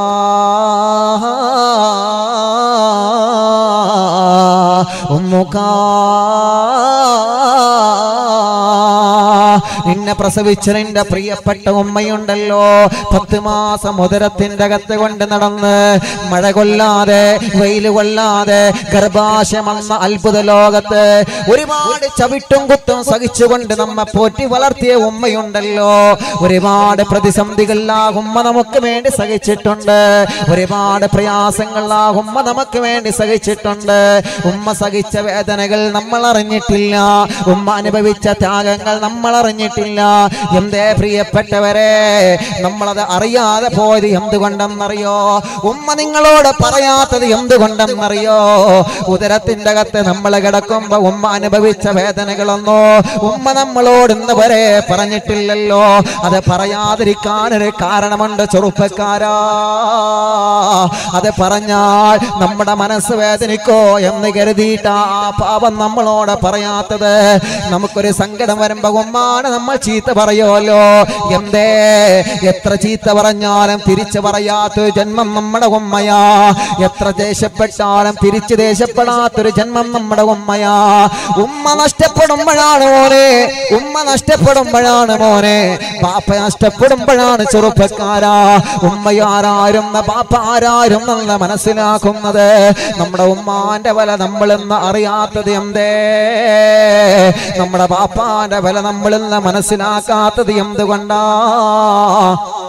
നിന്നെ പ്രസവിച്ച നിന്റെ പ്രിയപ്പെട്ട ഉമ്മയുണ്ടല്ലോ പത്ത് മാസം ഉദരത്തിന്റെ അകത്ത് കൊണ്ട് നടന്ന് മഴ കൊള്ളാതെ വെയിൽ കൊള്ളാതെ ഗർഭാശയമെന്ന അത്ഭുത ലോകത്ത് ഒരുപാട് ചവിട്ടും കുത്തും സഹിച്ചുകൊണ്ട് നമ്മെ പോറ്റി വളർത്തിയ ഉമ്മയുണ്ടല്ലോ ഒരുപാട് പ്രതിസന്ധികൾ ആ ഉമ്മ നമുക്ക് വേണ്ടി സഹിച്ചിട്ടുണ്ട് ഒരുപാട് പ്രയാസങ്ങൾ ആ ഉമ്മ നമുക്ക് വേണ്ടി സഹിച്ചിട്ടുണ്ട് ഉമ്മ സഹിച്ച വേദനകൾ നമ്മൾ അറിഞ്ഞിട്ടില്ല ഉമ്മ അനുഭവിച്ച ത്യാഗങ്ങൾ നമ്മൾ അറിഞ്ഞിട്ടില്ല എന്തേ പ്രിയപ്പെട്ടവരെ നമ്മളത് അറിയാതെ പോയത് എന്തുകൊണ്ടെന്നറിയോ ഉമ്മ നിങ്ങളോട് പറയാത്തത് എന്തുകൊണ്ടെന്നറിയോ ഉദരത്തിന്റെ അകത്ത് നമ്മൾ കിടക്കുമ്പോ ഉമ്മ അനുഭവിച്ച വേദനകളൊന്നോ ഉമ്മ നമ്മളോട് ഇന്ന് വരെ പറഞ്ഞിട്ടില്ലല്ലോ അത് പറയാതിരിക്കാനൊരു കാരണമുണ്ട് ചെറുപ്പക്കാരാ അത് പറഞ്ഞാൽ നമ്മുടെ മനസ്സ് വേദനിക്കോ എന്ന് കരുതിയിട്ടാ ആ പാപം നമ്മളോട് പറയാത്തത് നമുക്കൊരു സങ്കടം വരുമ്പോ ഉമ്മാണ് നമ്മൾ ചീത്ത പറയുമല്ലോ എന്തേ എത്ര ചീത്ത പറഞ്ഞാലും തിരിച്ചു പറയാത്തൊരു ജന്മം നമ്മുടെ ഉമ്മയാ എത്ര ദേഷ്യപ്പെട്ടാലും തിരിച്ചു ദേഷ്യപ്പെടാത്തൊരു ജന്മം നമ്മുടെ ഉമ്മയാ ഉമ്മ നഷ്ടപ്പെടുമ്പോഴാണ് മോനെ ഉമ്മ നഷ്ടപ്പെടുമ്പോഴാണ് മോനെ പാപ്പ നഷ്ടപ്പെടുമ്പോഴാണ് ചെറുപ്പക്കാരാ ഉമ്മയാരാരും പാപ്പ ആരാരും എന്ന് മനസ്സിലാക്കുന്നത് നമ്മുടെ ഉമ്മാന്റെ വില നമ്മളെന്ന് അറിയാത്തത് എന്തേ നമ്മുടെ പാപ്പാന്റെ വില നമ്മളിന്ന് മനസ്സിലാക്കാത്തത് എന്തുകൊണ്ടാ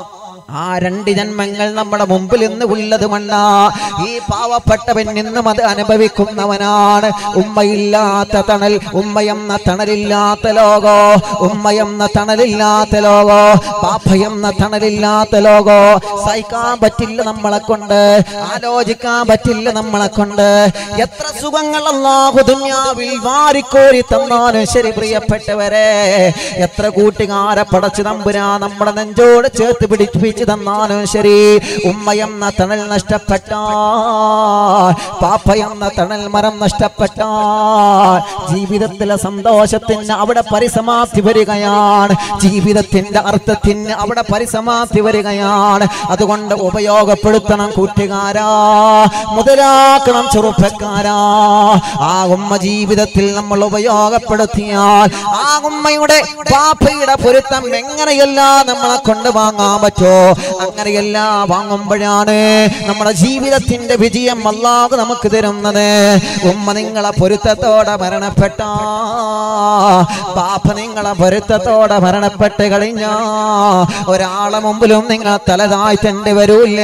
ആ രണ്ട് ജന്മങ്ങൾ നമ്മുടെ മുമ്പിൽ ഇന്ന് ഉള്ളത് മണ്ണ ഈ പാവപ്പെട്ടവൻ നിന്നും അത് അനുഭവിക്കുന്നവനാണ് ഉമ്മയില്ലാത്ത തണൽ ഉമ്മയെന്ന തണലില്ലാത്ത ലോകോ ഉമ്മയെന്ന തണലില്ലാത്ത ലോകോ പാപ്പയെന്ന തണലില്ലാത്ത ലോകോ സഹിക്കാൻ പറ്റില്ല നമ്മളെ കൊണ്ട് ആലോചിക്കാൻ പറ്റില്ല നമ്മളെ കൊണ്ട് എത്ര സുഖങ്ങൾ അല്ലാഹു ദുനിയാവിൽ വാരിക്കോരി തന്നാലും ശരി പ്രിയപ്പെട്ടവരെ എത്ര കൂട്ടുകാരെ പടച്ചു തമ്പുരാ നമ്മുടെ നെഞ്ചോട് ചേർത്ത് പിടിപ്പിച്ചു തന്നാലും ശരി ഉമ്മയെന്ന തണൽ നഷ്ടപ്പെട്ട പാപ്പയെന്ന തണൽ മരം നഷ്ടപ്പെട്ട ജീവിതത്തിലെ സന്തോഷത്തിന് അവിടെ പരിസമാപ്തി വരികയാണ് ജീവിതത്തിന്റെ അർത്ഥത്തിന് അവിടെ പരിസമാപ്തി വരികയാണ് അതുകൊണ്ട് ഉപയോഗപ്പെടുത്തണം കൂട്ടുകാരാ മുതലാക്കണം ചെറുപ്പക്കാരാ ആ ഉമ്മ ജീവിതത്തിൽ നമ്മൾ ഉപയോഗപ്പെടുത്തിയാൽ ആ ഉമ്മയുടെ പാപ്പയുടെ പൊരുത്തം എങ്ങനെയെല്ലാം നമ്മളെ കൊണ്ട് വാങ്ങാൻ പറ്റോ അങ്ങനെയല്ല വാങ്ങുമ്പോഴാണ് നമ്മുടെ ജീവിതത്തിന്റെ വിജയം അല്ലാതെ നമുക്ക് തരുന്നത് ഉമ്മ നിങ്ങളെ പൊരുത്തത്തോടെ മരണപ്പെട്ട പാപ്പ നിങ്ങളെ പൊരുത്തത്തോടെ മരണപ്പെട്ട് കഴിഞ്ഞ ഒരാളെ മുമ്പിലും നിങ്ങൾ തലതാഴ്ത്തേണ്ടി വരൂല്ല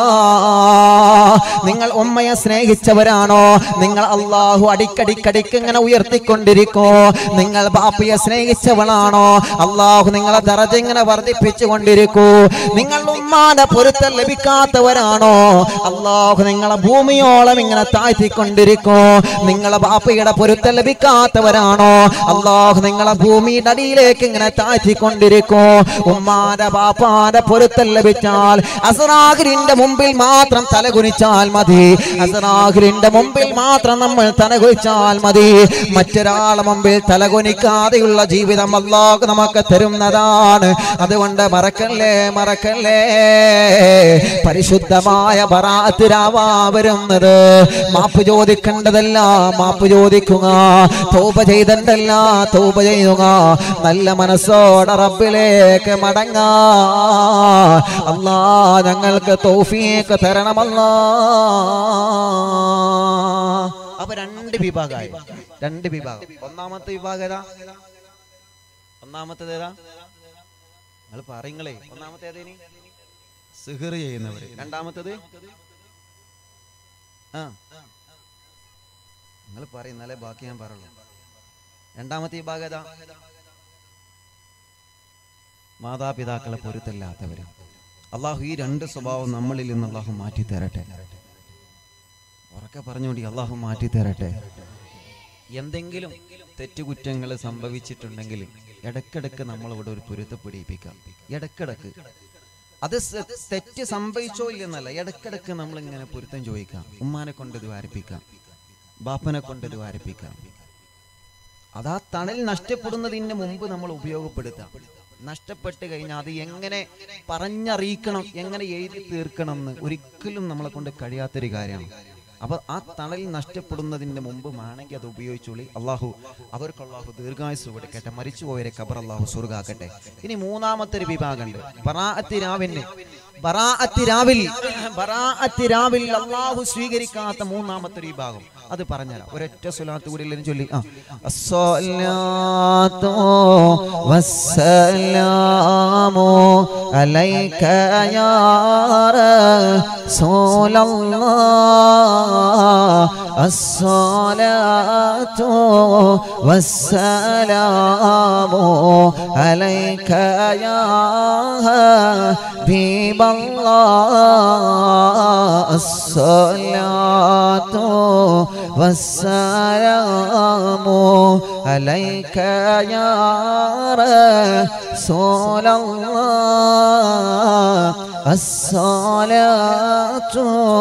നിങ്ങൾ ഉമ്മയെ സ്നേഹിച്ചവരാണോ നിങ്ങൾ അള്ളാഹു അടിക്കടിക്കടിക്ക് ഇങ്ങനെ ഉയർത്തിക്കൊണ്ടിരിക്കോ നിങ്ങൾ ബാപ്പയെ സ്നേഹിച്ചവളാണോ അള്ളാഹു നിങ്ങളെ ദറജ ഇങ്ങനെ വർദ്ധിപ്പിച്ചു കൊണ്ടിരിക്കൂ നിങ്ങൾ ഉമ്മാന്റെ പൊരുത്തം ലഭിക്കാത്തവരാണോ അള്ളാഹു നിങ്ങളെ ഭൂമിയോളം ഇങ്ങനെ താഴ്ത്തിക്കൊണ്ടിരിക്കോ നിങ്ങളെ ബാപ്പയുടെ പൊരുത്തം ലഭിക്കാത്തവരാണോ അള്ളാഹു നിങ്ങളെ ഭൂമിയുടെ അടിയിലേക്ക് ഇങ്ങനെ താഴ്ത്തിക്കൊണ്ടിരിക്കോ ഉമ്മാന്റെ ബാപ്പാന്റെ പൊരുത്തം ലഭിച്ചാൽ അസറാഹിരിന്റെ മുമ്പിൽ മാത്രം തലകുനിച്ചാൽ മതി അസറാഹിരിന്റെ മുമ്പിൽ മാത്രം നമ്മൾ തലകുനിച്ചാൽ മതി മറ്റൊരാളെ മുമ്പിൽ തലകുനിക്കാതെയുള്ള ജീവിതം അള്ളാഹു നമുക്ക് തരുന്നതാണ് അതുകൊണ്ട് മറക്കല്ലേ മറക്കല്ലേ പരിശുദ്ധമായ ബറാത്തിരാവാ വരുന്നത് മാപ്പ് ചോദിക്കേണ്ടതല്ല മാപ്പ് ചോദിക്കുക തോപ ചെയ്തല്ല തോപ ചെയ്യുക നല്ല മനസ്സോടെ റബ്ബിലേക്ക് മടങ്ങാ അല്ലാ ഞങ്ങൾക്ക് തൗഫീക്ക് തരണമല്ലാ അപ്പൊ രണ്ട് വിഭാഗമായി രണ്ട് വിഭാഗം ഒന്നാമത്തെ വിഭാഗം ഏതാ ഒന്നാമത്തേത് ഏതാ നിങ്ങൾ പറയുങ്ങളേ ഒന്നാമത്തെ ഏതേനി സിഹർ ചെയ്യുന്നവര് രണ്ടാമത്തത് ആ നിങ്ങൾ പറയുന്നാലേ ബാക്കി ഞാൻ പറയുള്ളൂ രണ്ടാമത്തെ വിഭാഗം ഏതാ മാതാപിതാക്കളെ പൊരുത്തല്ലാത്തവര് അള്ളാഹു ഈ രണ്ട് സ്വഭാവം നമ്മളിൽ നിന്ന് അള്ളാഹു മാറ്റി തരട്ടെ ഉറക്കെ പറഞ്ഞുകൊണ്ട് അള്ളാഹു മാറ്റി തരട്ടെ എന്തെങ്കിലും തെറ്റുകുറ്റങ്ങൾ സംഭവിച്ചിട്ടുണ്ടെങ്കിൽ ഇടക്കിടക്ക് നമ്മളിവിടെ ഒരു പൊരുത്തപ്പെടിയിപ്പിക്കാം ഇടക്കിടക്ക് അത് സ- തെറ്റ് സംഭവിച്ചോ ഇല്ലെന്നല്ല ഇടക്കിടക്ക് നമ്മൾ ഇങ്ങനെ പൊരുത്തം ചോദിക്കാം ഉമ്മാനെ കൊണ്ട് ഇത് വാരിപ്പിക്കാം ബാപ്പനെ കൊണ്ട് ഇത് വാരിപ്പിക്കാം അതാ തണൽ നഷ്ടപ്പെടുന്നതിന് മുമ്പ് നമ്മൾ ഉപയോഗപ്പെടുത്താം നഷ്ടപ്പെട്ട് കഴിഞ്ഞാൽ അത് എങ്ങനെ പറഞ്ഞറിയിക്കണം എങ്ങനെ എഴുതി തീർക്കണം എന്ന് ഒരിക്കലും നമ്മളെ കൊണ്ട് കഴിയാത്തൊരു കാര്യമാണ് അപ്പൊ ആ തണൽ നഷ്ടപ്പെടുന്നതിന് മുമ്പ് വേണമെങ്കിൽ അത് ഉപയോഗിച്ചോളി അള്ളാഹു അവർക്ക് അള്ളാഹു ദീർഘായുസ് കൊടുക്കട്ടെ മരിച്ചുപോയവരെ ഖബർ അള്ളാഹു സ്വർഗാക്കട്ടെ ഇനി മൂന്നാമത്തെ ഒരു വിഭാഗമുണ്ട് ബറാഅത്തി രാവിന് ബറാഅത്തി രാവിൽ ബറാഅത്തി രാവിൽ അള്ളാഹു സ്വീകരിക്കാത്ത മൂന്നാമത്തെ ഒരു വിഭാഗം അത് പറഞ്ഞുതരാം ഒരൊറ്റ സ്വലാത്ത് കൂടി എല്ലാവരും ചൊല്ലി ആ അസ്സലാത്തു വസ്സലാമു അലൈക യാ റസൂലല്ലാഹ് അസ്സലാത്തു വസ്സലാമു അലൈക യാ ഹബീബല്ലാഹ് അസ്സലാത്തു والسلام عليك يا رسول الله الصلاة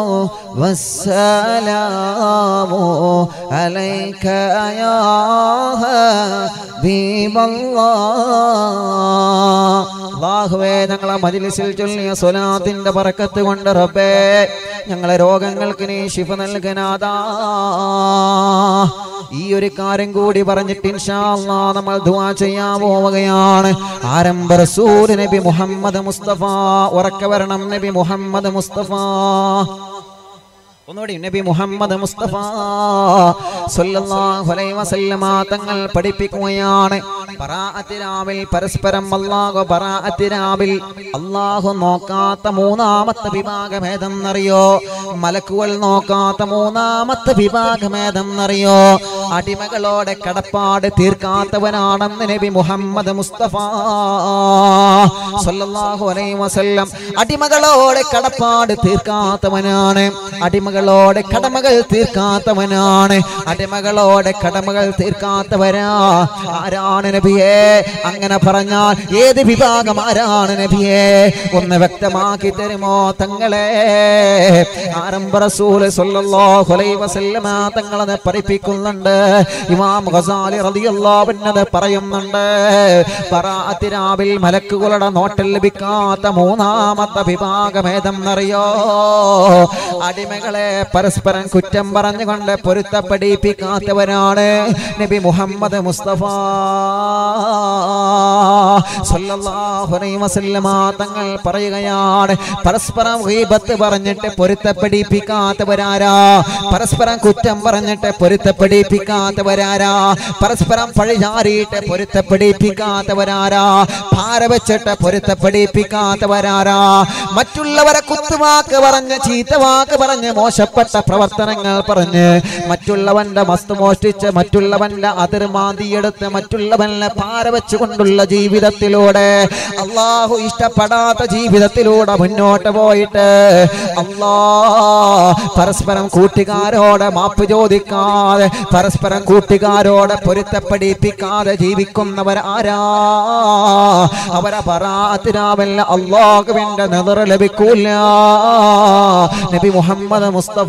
والسلام عليك يا حبيب الله അള്ളാഹുവേ ഞങ്ങളെ മജിലിസിൽ ചൊല്ലിയ സ്വലാത്തിന്റെ പറക്കത്ത് കൊണ്ട് റബ്ബേ ഞങ്ങളെ രോഗങ്ങൾക്ക് നീ ശിഫ നൽകനാതാ ഈ ഒരു കാര്യം കൂടി പറഞ്ഞിട്ട് ഇൻഷാ അല്ലാ നമ്മൾ ദുആ ചെയ്യാൻ പോവുകയാണ് ആരംഭ റസൂൽ നബി മുഹമ്മദ് മുസ്തഫ ഉറക്കെ വരണം നബി മുഹമ്മദ് മുസ്തഫ ഒന്നുകൂടി നബി മുഹമ്മദ് മുസ്തഫ സല്ലല്ലാഹു അലൈഹി വസല്ലമ തങ്ങൾ പഠിപ്പിക്കുകയാണ് ബറാഅത്തിനാവിൽ പരസ്പരം അല്ലാഹു ബറാഅത്തിനാവിൽ അല്ലാഹു നോക്കാത്ത മൂന്നാമത്തെ വിഭാഗം ഏതെന്നറിയോ മലക്കുകൾ നോക്കാത്ത മൂന്നാമത്തെ വിഭാഗം ഏതെന്നറിയോ അടിമകളോടെ കടപ്പാട് തീർക്കാത്തവനാണെന്ന് നബി മുഹമ്മദ് മുസ്തഫ സല്ലല്ലാഹു അലൈഹി വസല്ലം അടിമകളോടെ കടപ്പാട് തീർക്കാത്തവനാണ് അടിമകളോടെ കടമകൾ തീർക്കാത്തവനാണ് അടിമകളോടെ കടമകൾ തീർക്കാത്തവരാ ആരാണ് നബിയെ അങ്ങനെ പറഞ്ഞാൽ ഏത് വിഭാഗം ആരാണ് നബിയെ ഒന്ന് വ്യക്തമാക്കി തരുമോ തങ്ങളെ ആരംഭ റസൂൽ സല്ലല്ലാഹു അലൈഹി വസല്ലമ തങ്ങളത് പഠിപ്പിക്കുന്നുണ്ട് ഇമാം ഖസാലി റളിയല്ലാഹു അൻഹു പറയുന്നുണ്ട് ബറാഅത്തിനാവിൽ മലക്കുകളുടെ നോട്ടൽ ലഭിക്കാത്ത മൂന്നാമത്തെ വിഭാഗം ഏതെന്നറിയോ അടിമകളെ പരസ്പരം കുറ്റം പറഞ്ഞുകൊണ്ട് പൊരുത്തപ്പെടിപ്പിക്കാത്തവരാണ് നബി മുഹമ്മദ് മുസ്തഫ സല്ലല്ലാഹു അലൈഹി വസല്ലമ തങ്ങൾ പറയുകയാണ് പരസ്പരം ഗീബത്ത് പറഞ്ഞിട്ട് പൊരുത്തപ്പെടിപ്പിക്കാത്തവരാരാ പരസ്പരം കുറ്റം പറഞ്ഞിട്ട് പൊരുത്തപ്പെടിപ്പിക്കാത്തവരാരാ പരസ്പരം പഴിചാരിയിട്ട് പൊരുത്തപ്പെടിപ്പിക്കാത്തവരാരാ ഭാര വെച്ചിട്ട് പൊരുത്തപ്പെടിപ്പിക്കാത്തവരാരാ മറ്റുള്ളവരെ കുത്തുവാക്ക് പറഞ്ഞ് ചീത്തവാക്ക് പറഞ്ഞ് മോശപ്പെട്ട പ്രവർത്തനങ്ങൾ പറഞ്ഞ് മറ്റുള്ളവന്റെ വസ്തു മോഷ്ടിച്ച് മറ്റുള്ളവന്റെ അതിർമാന്തിയെടുത്ത് മറ്റുള്ളവനെ പാര വെച്ചുകൊണ്ടുള്ള ജീവിതത്തിലൂടെ അള്ളാഹു ഇഷ്ടപ്പെടാത്ത ജീവിതത്തിലൂടെ മുന്നോട്ട് പോയിട്ട് അള്ളാ പരസ്പരം കൂട്ടുകാരോട് മാപ്പ് ചോദിക്കാതെ പരസ്പരം കൂട്ടുകാരോട് പൊരുത്തപ്പെടിപ്പിക്കാതെ ജീവിക്കുന്നവർ ആരാ അവരെ പറാത്തിരാവല്ല അള്ളാഹുവിന്റെ നെതർ ലഭിക്കൂല നബി മുഹമ്മദ് മുസ്തഫ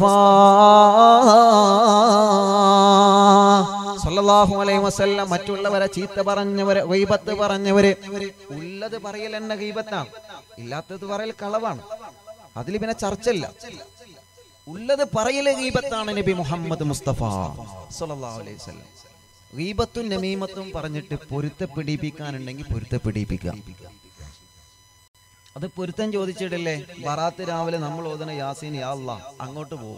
സല്ലല്ലാഹു അലൈഹി വസല്ലം മറ്റുള്ളവരെ ചീത്ത പറഞ്ഞവരെ ഗൈബത്ത് പറഞ്ഞവര് ഉള്ളത് പറയൽ എന്നെ ഗൈബത്താണ് ഇല്ലാത്തത് പറയൽ കളവാണ് അതിൽ പിന്നെ ചർച്ചയില്ല ഉള്ളത് പറയല് ഗീബത്താണ് നബി മുഹമ്മദ് മുസ്തഫ സല്ലല്ലാഹു അലൈഹി വസല്ലം ഗീബത്തും നമീമത്തും പറഞ്ഞിട്ട് പൊരുത്തപ്പെടിപ്പിക്കാനുണ്ടെങ്കിൽ പൊരുത്തപ്പെടിപ്പിക്കാം അത് പൊരുത്തം ചോദിച്ചിട്ടില്ലേ ബറാത്ത് രാവിലെ നമ്മൾ ഓതുന്ന യാസീൻ യാ അല്ലാ അങ്ങോട്ട് പോകും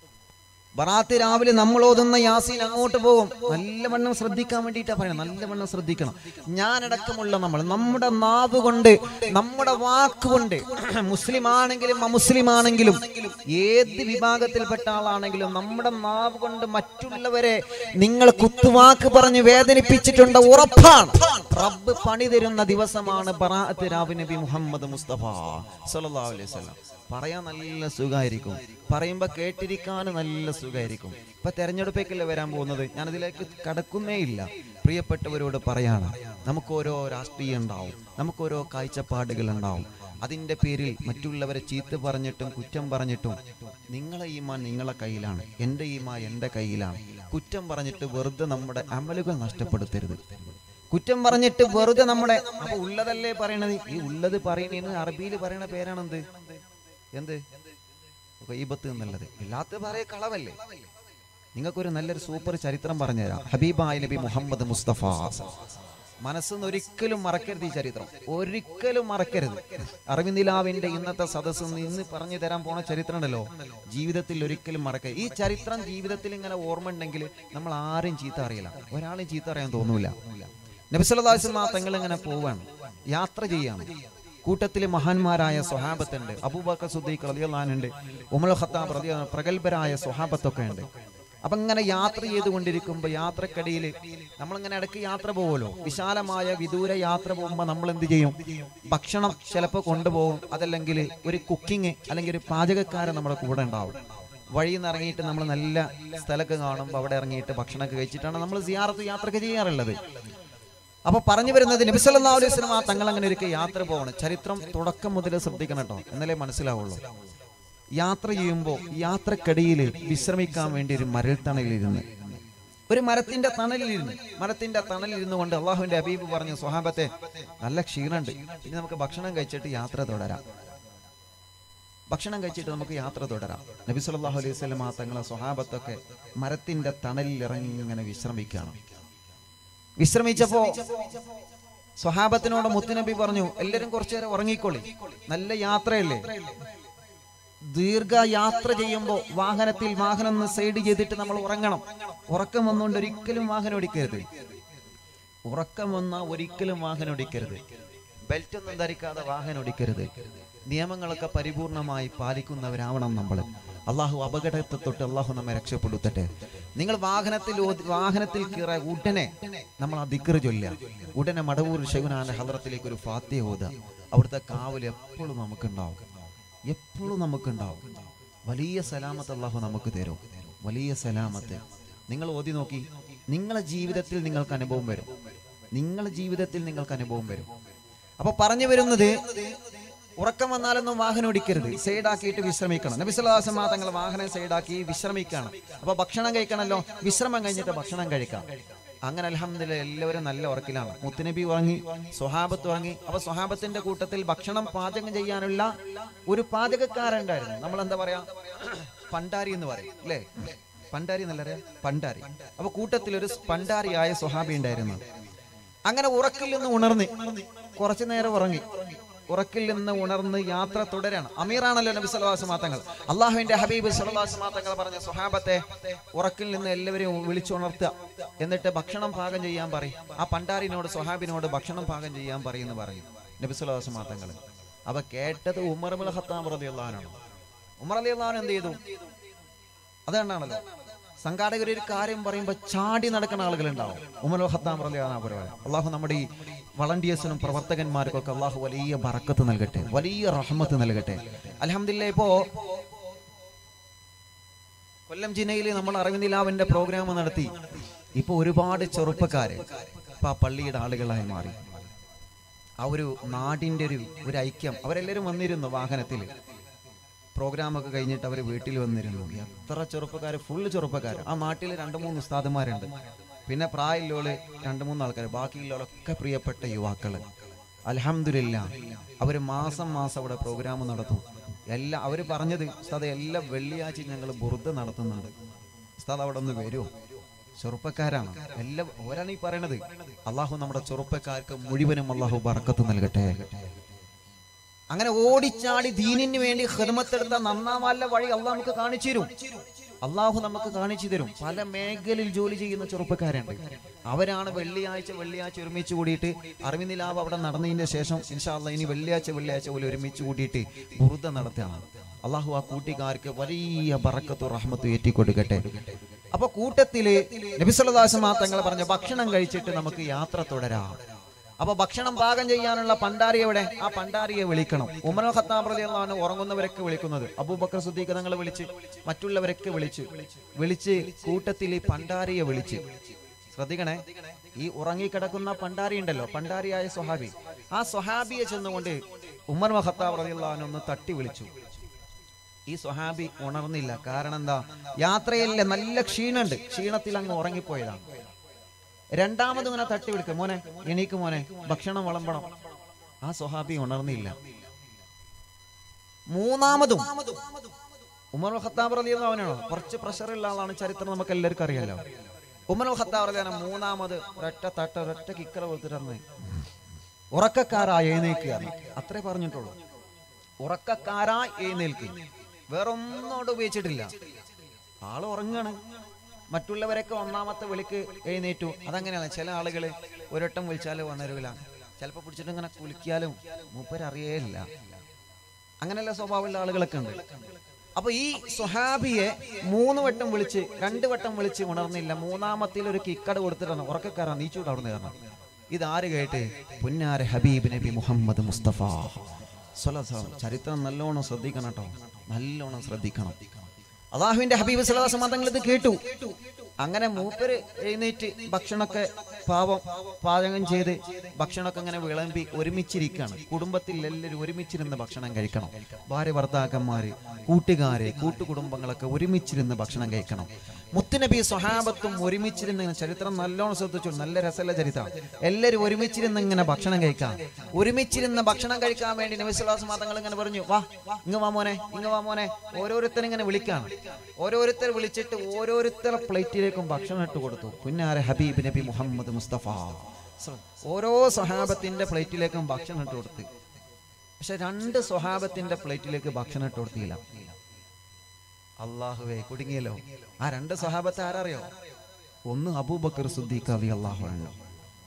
ബറാത്ത് രാവിലെ നമ്മൾ ഓതുന്ന യാസീൻ അങ്ങോട്ട് പോകും നല്ലവണ്ണം ശ്രദ്ധിക്കാൻ വേണ്ടിയിട്ടാ പറയണം നല്ലവണ്ണം ശ്രദ്ധിക്കണം ഞാനടക്കമുള്ള നമ്മൾ നമ്മുടെ നാവ് കൊണ്ട് നമ്മുടെ വാക്കുകൊണ്ട് മുസ്ലിം ആണെങ്കിലും അമുസ്ലിം ആണെങ്കിലും ഏത് വിഭാഗത്തിൽപ്പെട്ട ആളാണെങ്കിലും നമ്മുടെ നാവ് കൊണ്ട് മറ്റുള്ളവരെ നിങ്ങൾ കുത്തുവാക്ക് പറഞ്ഞ് വേദനിപ്പിച്ചിട്ടുണ്ട് ഉറപ്പാണ് റബ്ബ് പണി തരുന്ന ദിവസമാണ് ബറാഅത്ത് രാവ് നബി മുഹമ്മദ് മുസ്തഫ സല്ലല്ലാഹു അലൈഹി വസല്ലം പറയാൻ നല്ല സുഖമായിരിക്കും പറയുമ്പോൾ കേട്ടിരിക്കാൻ നല്ല സുഖമായിരിക്കും ഇപ്പൊ തെരഞ്ഞെടുപ്പേക്കല്ലേ വരാൻ പോകുന്നത് ഞാനതിലേക്ക് കടക്കുന്നേ ഇല്ല പ്രിയപ്പെട്ടവരോട് പറയാണ് നമുക്കോരോ രാഷ്ട്രീയം ഉണ്ടാവും നമുക്കോരോ കാഴ്ചപ്പാടുകൾ ഉണ്ടാവും അതിൻ്റെ പേരിൽ മറ്റുള്ളവരെ ചീത്ത പറഞ്ഞിട്ടും കുറ്റം പറഞ്ഞിട്ടും നിങ്ങളെ ഈമാൻ നിങ്ങളെ കയ്യിലാണ് എൻ്റെ ഈമാൻ എൻ്റെ കയ്യിലാണ് കുറ്റം പറഞ്ഞിട്ട് വെറുതെ നമ്മുടെ അമലുകൾ നഷ്ടപ്പെടുത്തരുത് കുറ്റം പറഞ്ഞിട്ട് വെറുതെ നമ്മുടെ അപ്പൊ ഉള്ളതല്ലേ പറയണത് ഈ ഉള്ളത് പറയുന്നതിന് അറബിയിൽ പറയണ പേരാണെന്ത് എന്ത് ഗൈബത്ത് എന്നുള്ളത് ഇല്ലാത്ത പറയ കളവല്ലേ നിങ്ങൾക്കൊരു നല്ലൊരു സൂപ്പർ ചരിത്രം പറഞ്ഞുതരാം ഹബീബായ നബി മുഹമ്മദ് മുസ്തഫ മനസ്സൊന്നും ഒരിക്കലും മറക്കരുത് ഈ ചരിത്രം ഒരിക്കലും മറക്കരുത് അറിവിന്ദിലാവിന്റെ ഇന്നത്തെ സദസ്സ് ഇന്ന് പറഞ്ഞു തരാൻ പോണ ചരിത്രം ഉണ്ടല്ലോ ജീവിതത്തിൽ ഒരിക്കലും മറക്കരുത് ഈ ചരിത്രം ജീവിതത്തിൽ ഇങ്ങനെ ഓർമ്മ ഉണ്ടെങ്കിൽ നമ്മൾ ആരും ചീത്ത അറിയില്ല ഒരാളും ചീത്ത അറിയാൻ തോന്നൂല നബിസ്വല്ലാസ്മാ തങ്ങൾ ഇങ്ങനെ പോവാണ് യാത്ര ചെയ്യാണ് കൂട്ടത്തിൽ മഹാന്മാരായ സ്വഹാബത്തുണ്ട് അബൂബക്കർ സുദ്ദീഖ് റളിയല്ലാഹുണ്ട് ഉമർ ഖത്താബ് റളിയല്ലാഹു അൻഹു, പ്രഗത്ഭരായ സ്വഹാബത്തൊക്കെ ഉണ്ട് അപ്പൊ ഇങ്ങനെ യാത്ര ചെയ്തുകൊണ്ടിരിക്കുമ്പോൾ യാത്രക്കടിയിൽ നമ്മളിങ്ങനെ ഇടയ്ക്ക് യാത്ര പോകുമല്ലോ വിശാലമായ വിദൂര യാത്ര പോകുമ്പോൾ നമ്മൾ എന്ത് ചെയ്യും ഭക്ഷണം ചിലപ്പോൾ കൊണ്ടുപോകും അതല്ലെങ്കിൽ ഒരു കുക്കിംഗ് അല്ലെങ്കിൽ ഒരു പാചകക്കാരൻ നമ്മുടെ കൂടെ ഉണ്ടാവും വഴിയിൽ നിന്ന് ഇറങ്ങിയിട്ട് നമ്മൾ നല്ല സ്ഥലമൊക്കെ കാണുമ്പോൾ അവിടെ ഇറങ്ങിയിട്ട് ഭക്ഷണമൊക്കെ കഴിച്ചിട്ടാണ് നമ്മൾ സിയാറത്ത് യാത്രയൊക്കെ ചെയ്യാറുള്ളത് അപ്പൊ പറഞ്ഞു വരുന്നത് നബിസല്ലാ അലൈഹി സ്വലം ആ തങ്ങൾ അങ്ങനെ ഒരിക്കൽ യാത്ര പോകണം ചരിത്രം തുടക്കം മുതൽ ശ്രദ്ധിക്കണം കേട്ടോ എന്നാലേ മനസ്സിലാവുള്ളൂ യാത്ര ചെയ്യുമ്പോൾ യാത്രക്കടിയിൽ വിശ്രമിക്കാൻ വേണ്ടി ഒരു മരൽത്തണലിരുന്ന് ഒരു മരത്തിന്റെ തണലിലിരുന്ന് മരത്തിന്റെ തണലിരുന്നു കൊണ്ട് അള്ളാഹുവിന്റെ അബീബ് പറഞ്ഞു സ്വഹാബത്തെ നല്ല ക്ഷീണുണ്ട് ഇനി നമുക്ക് ഭക്ഷണം കഴിച്ചിട്ട് യാത്ര തുടരാം ഭക്ഷണം കഴിച്ചിട്ട് നമുക്ക് യാത്ര തുടരാം നബി സല്ലല്ലാഹു അലൈഹി വസല്ലം ആ തങ്ങളെ സ്വഹാബത്തൊക്കെ മരത്തിന്റെ തണലിൽ ഇറങ്ങി ഇങ്ങനെ വിശ്രമിക്കുകയാണ് വിശ്രമിച്ചപ്പോ സ്വഹാബത്തിനോട് മുത്തുനബി പറഞ്ഞു എല്ലാരും കുറച്ചു നേരം ഉറങ്ങിക്കോളി നല്ല യാത്രയല്ലേ ദീർഘ യാത്ര ചെയ്യുമ്പോൾ വാഹനത്തിൽ വാഹനം ഒന്ന് സൈഡ് ചെയ്തിട്ട് നമ്മൾ ഉറങ്ങണം ഉറക്കം വന്നുകൊണ്ട് ഒരിക്കലും വാഹനം ഓടിക്കരുത് ഉറക്കം വന്നാൽ ഒരിക്കലും വാഹനം ഓടിക്കരുത് ബെൽറ്റ് ഒന്നും ധരിക്കാതെ വാഹനം ഓടിക്കരുത് നിയമങ്ങളൊക്കെ പരിപൂർണമായി പാലിക്കുന്നവരാവണം നമ്മൾ അള്ളാഹു അപകടത്തെ തൊട്ട് അള്ളാഹു നമ്മെ രക്ഷപ്പെടുത്തട്ടെ നിങ്ങൾ വാഹനത്തിൽ ഓതി- വാഹനത്തിൽ കയറ ഉടനെ നമ്മൾ ആ ദിക്കറ് ചൊല്ലുക ഉടനെ മടവൂർ ഷെഹുനാന്റെ ഹദ്രത്തിലേക്ക് ഒരു ഫാത്തിയ ഓതുക അവിടുത്തെ കാവൽ എപ്പോഴും നമുക്കുണ്ടാവും എപ്പോഴും നമുക്കുണ്ടാവും വലിയ സലാമത്ത് അള്ളാഹു നമുക്ക് തരും വലിയ സലാമത്ത് നിങ്ങൾ ഓതി നോക്കി നിങ്ങളെ ജീവിതത്തിൽ നിങ്ങൾക്ക് അനുഭവം വരും നിങ്ങളുടെ ജീവിതത്തിൽ നിങ്ങൾക്ക് അനുഭവം വരും അപ്പൊ പറഞ്ഞു വരുന്നത് ഉറക്കം വന്നാലൊന്നും വാഹനം ഓടിക്കരുത് സൈഡാക്കിയിട്ട് വിശ്രമിക്കണം നബിസ്വലാസമാ തങ്ങൾ വാഹനം സൈഡാക്കി വിശ്രമിക്കണം അപ്പൊ ഭക്ഷണം കഴിക്കണമല്ലോ വിശ്രമം കഴിഞ്ഞിട്ട് ഭക്ഷണം കഴിക്കാം അങ്ങനെ അലഹമ്മദില്ല എല്ലാവരും നല്ല ഉറക്കിലാണ് മുത്തുനബി വാങ്ങി സ്വഹാബത്ത് വാങ്ങി അപ്പൊ സ്വഹാബത്തിന്റെ കൂട്ടത്തിൽ ഭക്ഷണം പാചകം ചെയ്യാനുള്ള ഒരു പാചകക്കാരുണ്ടായിരുന്നു നമ്മൾ എന്താ പറയാ പണ്ടാരി എന്ന് പറയും അല്ലേ പണ്ടാരി എന്നല്ല അറിയാം പണ്ടാരി അപ്പൊ കൂട്ടത്തിൽ ഒരു പണ്ടാരിയായ സ്വഹാബി ഉണ്ടായിരുന്നു അങ്ങനെ ഉറക്കിൽ നിന്ന് ഉണർന്ന് കുറച്ചു നേരം ഉറങ്ങി ഉറക്കിൽ നിന്ന് ഉണർന്ന് യാത്ര തുടരാണ് അമീറാണല്ലോ നബി സല്ലല്ലാഹു മാത്തങ്ങൾ അള്ളാഹുവിന്റെ ഹബീബ് സല്ലല്ലാഹു മാത്തങ്ങൾ പറഞ്ഞ സ്വഹാബത്തെ ഉറക്കിൽ നിന്ന് എല്ലാവരെയും വിളിച്ചുണർത്തുക എന്നിട്ട് ഭക്ഷണം പാകം ചെയ്യാൻ പറയും ആ പണ്ടാരിനോട് സ്വഹാബിനോട് ഭക്ഷണം പാകം ചെയ്യാൻ പറയുമെന്ന് പറയും നബി സല്ലല്ലാഹു മാത്തങ്ങൾ അവ കേട്ടത് ഉമർ മുൽ ഖത്താബ് റളിയല്ലാഹുവാണ് ഉമർ റളിയല്ലാഹു എന്ത് ചെയ്തു അതുകൊണ്ടാണല്ലോ സംഘാടകർ ഒരു കാര്യം പറയുമ്പോൾ ചാടി നടക്കുന്ന ആളുകളുണ്ടാവും ഉമർ ഹത്താം പറയുക അള്ളാഹു നമ്മുടെ ഈ വളണ്ടിയേഴ്സിനും പ്രവർത്തകന്മാർക്കൊക്കെ അള്ളാഹു വലിയ ബറക്കത്ത് നൽകട്ടെ വലിയ റഹ്മത്ത് നൽകട്ടെ അലഹമില്ല ഇപ്പോ കൊല്ലം ജില്ലയിൽ നമ്മൾ അറിവിന്ദിലാവിന്റെ പ്രോഗ്രാം നടത്തി ഇപ്പൊ ഒരുപാട് ചെറുപ്പക്കാര് ഇപ്പൊ ആ പള്ളിയുടെ ആളുകളായി മാറി ആ ഒരു നാടിന്റെ ഒരു ഒരു ഐക്യം അവരെല്ലാവരും വന്നിരുന്നു വാഹനത്തിൽ പ്രോഗ്രാമൊക്കെ കഴിഞ്ഞിട്ട് അവർ വീട്ടിൽ വന്നിരുന്നു എത്ര ചെറുപ്പക്കാർ ഫുള്ള് ചെറുപ്പക്കാർ ആ നാട്ടിൽ രണ്ട് മൂന്ന് ഉസ്താദുമാരുണ്ട് പിന്നെ പ്രായമുള്ളവര് രണ്ട് മൂന്ന് ആൾക്കാർ ബാക്കിയുള്ളവരൊക്കെ പ്രിയപ്പെട്ട യുവാക്കള് അലഹമില്ല അവർ മാസം മാസം അവിടെ പ്രോഗ്രാം നടത്തും എല്ലാ അവർ പറഞ്ഞത് ഉസ്താദ് എല്ലാ വെള്ളിയാഴ്ച ഞങ്ങൾ ബുറുദ നടത്തുന്നുണ്ട് ഉസ്താദ് അവിടെ ഒന്ന് വരുമോ ചെറുപ്പക്കാരാണ് എല്ലാം ഓരാണ് ഈ പറയണത് അള്ളാഹു നമ്മുടെ ചെറുപ്പക്കാർക്ക് മുഴുവനും അള്ളാഹു ബർക്കത്ത് നൽകട്ടെ അങ്ങനെ ഓടിച്ചാടി ദീനിന് വേണ്ടി ഹിദമത്തെടുത്ത നന്നാവാല്ല വഴി അള്ളാഹ് നമുക്ക് കാണിച്ചു തരും അള്ളാഹു നമുക്ക് കാണിച്ചു തരും പല മേഖലയിൽ ജോലി ചെയ്യുന്ന ചെറുപ്പക്കാരുണ്ട് അവരാണ് വെള്ളിയാഴ്ച വെള്ളിയാഴ്ച ഒരുമിച്ച് കൂടിയിട്ട് അറിവിനിലാവ് അവിടെ നടന്നതിന് ശേഷം ഇൻഷാല്ല ഇനി വെള്ളിയാഴ്ച വെള്ളിയാഴ്ച പോലെ ഒരുമിച്ച് കൂട്ടിയിട്ട് ബുറുദ നടത്തുകയാണ് അള്ളാഹു ആ കൂട്ടിക്കാർക്ക് വലിയ ബറക്കത്തും റഹ്മത്തും ഏറ്റിക്കൊടുക്കട്ടെ അപ്പൊ കൂട്ടത്തില് നബിസ്വല്ലാസമാ തങ്ങൾ പറഞ്ഞ ഭക്ഷണം കഴിച്ചിട്ട് നമുക്ക് യാത്ര തുടരാം അപ്പൊ ഭക്ഷണം പാകം ചെയ്യാനുള്ള പണ്ടാരി എവിടെ ആ പണ്ടാരിയെ വിളിക്കണം ഉമർ ഖത്താബ് റളിയല്ലാഹു ഉറങ്ങുന്നവരൊക്കെ വിളിക്കുന്നത് അബൂബക്കർ സുദ്ദീഖ് തങ്ങൾ വിളിച്ച് മറ്റുള്ളവരൊക്കെ വിളിച്ച് വിളിച്ച് കൂട്ടത്തിൽ ഈ പണ്ടാരിയെ വിളിച്ച് ശ്രദ്ധിക്കണേ ഈ ഉറങ്ങിക്കിടക്കുന്ന പണ്ടാരി ഉണ്ടല്ലോ പണ്ടാരിയായ സ്വഹാബി ആ സ്വഹാബിയെ ചെന്നുകൊണ്ട് ഉമർ ഖത്താബ് റളിയല്ലാഹു ഒന്ന് തട്ടി വിളിച്ചു ഈ സ്വഹാബി ഉണർന്നില്ല കാരണം എന്താ യാത്രയിലെ നല്ല ക്ഷീണുണ്ട് ക്ഷീണത്തിൽ അങ്ങ് ഉറങ്ങിപ്പോയതാണ് രണ്ടാമത് ഇങ്ങനെ തട്ടി വിളിക്കും മോനെ എണീക്ക് മോനെ ഭക്ഷണം വിളമ്പണം ആ സ്വഹാബി ഉണർന്നില്ല മൂന്നാമതും ഉമർ ഖത്താബ് റളിയല്ലാഹു അവനാണോ കുറച്ച് പ്രഷറുള്ള ആളാണ് ചരിത്രം നമുക്ക് എല്ലാവർക്കും അറിയാലോ ഉമർ ഖത്താബ് റളിയാണ് മൂന്നാമത് ഒരൊറ്റ തട്ട ഒരൊറ്റ കിക്കറ കൊടുത്തിട്ട് ഉറക്കക്കാരാ എഴുന്നേക്കുക അത്രേ പറഞ്ഞിട്ടുള്ളൂ ഉറക്കക്കാരാ എഴുന്നേൽക്ക് വേറെ ഒന്നോട് ഉപയോഗിച്ചിട്ടില്ല ആള് ഉറങ്ങാണ് മറ്റുള്ളവരൊക്കെ ഒന്നാമത്തെ വിളിക്ക് എഴുന്നേറ്റു അതങ്ങനെയാണ് ചില ആളുകൾ ഒരൊട്ടം വിളിച്ചാലും ഉണരൂല ചിലപ്പോൾ പിടിച്ചിട്ട് ഇങ്ങനെ കുലിക്കാലും മൂപ്പരറിയേയില്ല അങ്ങനെയുള്ള സ്വഭാവമുള്ള ആളുകളൊക്കെ ഉണ്ട് അപ്പൊ ഈ സ്വഹാബിയെ മൂന്ന് വട്ടം വിളിച്ച് രണ്ട് വട്ടം വിളിച്ച് ഉണർന്നില്ല മൂന്നാമത്തിൽ ഒരു കിക്കട കൊടുത്തിട്ടാണ് ഉറക്കക്കാരാ നീച്ചൂട്ട് അവിടെ കയറണം ഇത് ആര് കേട്ട് പുന്നാര ഹബീബ് നബി മുഹമ്മദ് മുസ്തഫ സ്വലസാം ചരിത്രം നല്ലോണം ശ്രദ്ധിക്കണം കേട്ടോ നല്ലോണം ശ്രദ്ധിക്കണം അള്ളാഹുവിന്റെ ഹബീബ് സലാസം തങ്ങൾ ഇത് കേട്ടു അങ്ങനെ മൂപ്പര് എഴുന്നേറ്റ് ഭക്ഷണമൊക്കെ പാവം പാചകം ചെയ്ത് ഭക്ഷണമൊക്കെ ഇങ്ങനെ വിളമ്പി ഒരുമിച്ചിരിക്കുകയാണ് കുടുംബത്തിൽ എല്ലാവരും ഒരുമിച്ചിരുന്ന് ഭക്ഷണം കഴിക്കണം ഭാര്യ ഭർത്താക്കന്മാര് കൂട്ടുകാര് കൂട്ടുകുടുംബങ്ങളൊക്കെ ഒരുമിച്ചിരുന്ന് ഭക്ഷണം കഴിക്കണം മുത്തുനബി സ്വഹാബത്തും ഒരുമിച്ചിരുന്ന് ഇങ്ങനെ ചരിത്രം നല്ലോണം ശ്രദ്ധിച്ചു നല്ല രസമുള്ള ചരിത്രം എല്ലാവരും ഒരുമിച്ചിരുന്ന് ഇങ്ങനെ ഭക്ഷണം കഴിക്കാം ഒരുമിച്ചിരുന്ന് ഭക്ഷണം കഴിക്കാൻ വേണ്ടി നബിസ്വലാസ് മാതങ്ങൾ ഇങ്ങനെ പറഞ്ഞു വാ ഇങ്ങ് വാ മോനെ ഇങ്ങ് വാ മോനെ ഓരോരുത്തരും ഇങ്ങനെ വിളിക്കാണ് ഓരോരുത്തർ വിളിച്ചിട്ട് ഓരോരുത്തരുടെ പ്ലേറ്റിലേക്കും ഭക്ഷണം ഇട്ട് കൊടുത്തു പുന്നാര ഹബീബ് നബി മുഹമ്മദ് മുസ്തഫ ഓരോ സ്വഹാബത്തിന്റെ പ്ലേറ്റിലേക്കും ഭക്ഷണം ഇട്ട് കൊടുത്ത് പക്ഷെ രണ്ട് സ്വഹാബത്തിന്റെ പ്ലേറ്റിലേക്ക് ഭക്ഷണം ഇട്ട് കൊടുത്തില്ല അള്ളാഹുവേ കുടുങ്ങിയല്ലോ ആ രണ്ട് സ്വഹാബത്തെ ആരറിയോ ഒന്ന് അബൂബക്കർ സുദ്ദീഖ് അലി അള്ളാഹു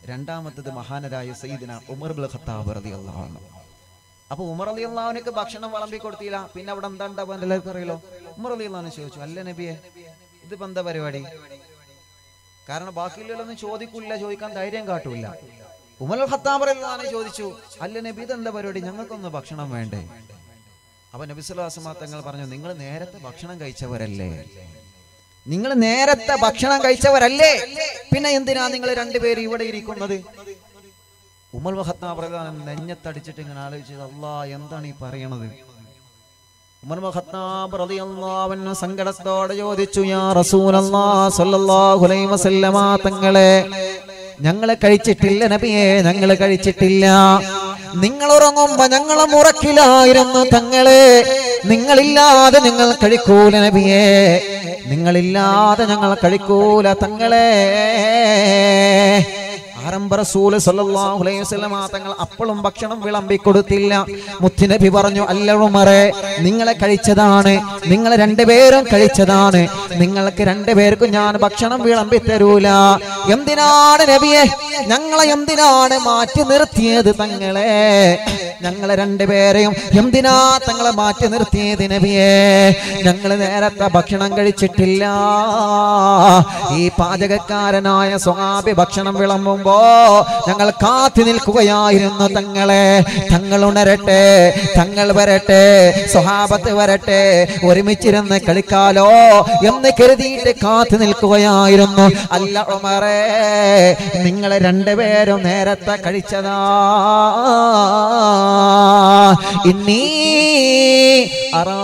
രണ്ടാമത്തത് മഹാനരായ സയ്യിദിന ഉമർ ബിൻ ഖത്താബ് റളിയല്ലാഹു അൻഹു അപ്പൊ ഉമർ അലി അള്ളാഹുനക്ക് ഭക്ഷണം വിളമ്പി കൊടുത്തില്ല പിന്നെ അവിടെ എന്താ ഉണ്ടാവുക എല്ലാവർക്കും അറിയലോ ഉമർ അലി അള്ളഹാന് ചോദിച്ചു അല്ല നബിയെ ഇതിപ്പോ എന്താ പരിപാടി കാരണം ബാക്കിയുള്ളൊന്നും ചോദിക്കില്ല ചോദിക്കാൻ ധൈര്യം കാട്ടൂല ഉമർ അൽ ഖത്താബ് റളിയല്ലാഹു ചോദിച്ചു അല്ല നബി ഇതെന്താ പരിപാടി ഞങ്ങൾക്കൊന്ന് ഭക്ഷണം വേണ്ടേ അപ്പൊ നബി സുല്ലാസ്മാ തങ്ങൾ പറഞ്ഞു നിങ്ങൾ നേരത്തെ ഭക്ഷണം കഴിച്ചവരല്ലേ നിങ്ങൾ നേരത്തെ ഭക്ഷണം കഴിച്ചവരല്ലേ പിന്നെ എന്തിനാ നിങ്ങൾ രണ്ടുപേരും ഇവിടെ ഇരിക്കുന്നത് ഉമർ മഹത്താബ് പ്രധാനം നെഞ്ഞത്തടിച്ചിട്ട് ഇങ്ങനെ ആലോചിച്ചത് അല്ലാ എന്താണ് ഈ പറയണത് ഉമർ മഹത്താബ് റളിയല്ലാഹു അൻഹു സങ്കടത്തോടെ ചോദിച്ചു യാ റസൂലല്ലാഹ് സ്വല്ലല്ലാഹു അലൈഹി വസല്ലമ തങ്ങളെ ഞങ്ങള് കഴിച്ചിട്ടില്ല നബിയെ ഞങ്ങള് കഴിച്ചിട്ടില്ല നിങ്ങൾ ഉറങ്ങുമ്പോ ഞങ്ങളെ മുറക്കിലായിരുന്നു തങ്ങളെ നിങ്ങളില്ലാതെ നിങ്ങൾ കഴിക്കൂല നബിയെ നിങ്ങളില്ലാതെ ഞങ്ങൾ കഴിക്കൂല തങ്ങളെ ആരംഭ റസൂല് സല്ലല്ലാഹു അലൈഹി വസല്ലമ തങ്ങൾ അപ്പോഴും ഭക്ഷണം വിളമ്പി കൊടുത്തില്ല മുത്തുനബി പറഞ്ഞു അല്ല ഉമറെ നിങ്ങളെ കഴിച്ചതാണ് നിങ്ങൾ രണ്ടുപേരും കഴിച്ചതാണ് നിങ്ങൾക്ക് രണ്ടുപേർക്കും ഞാൻ ഭക്ഷണം വിളമ്പി തരൂല എന്തിനാണ് നബിയെ ഞങ്ങളെ എന്തിനാണ് മാറ്റി നിർത്തിയത് തങ്ങളെ ഞങ്ങളെ രണ്ടുപേരെയും എന്തിനാ തങ്ങളെ മാറ്റി നിർത്തിയത് നബിയെ ഞങ്ങൾ നേരത്തെ ഭക്ഷണം കഴിച്ചിട്ടില്ല ഈ പാചകക്കാരനായ സ്വഹാബി ഭക്ഷണം വിളമ്പുമ്പോ ഞങ്ങൾ കാത്തു നിൽക്കുകയായിരുന്നു തങ്ങളെ തങ്ങൾ ഉണരട്ടെ തങ്ങൾ വരട്ടെ സ്വഹാബത്ത് വരട്ടെ ഒരുമിച്ചിരുന്ന് കളിക്കാലോ എന്ന് കരുതിയിട്ട് കാത്തു നിൽക്കുകയായിരുന്നു അല്ല ഉമറേ നിങ്ങളെ രണ്ടുപേരും നേരത്തെ കഴിച്ചതാ ഇന്നീ അറാ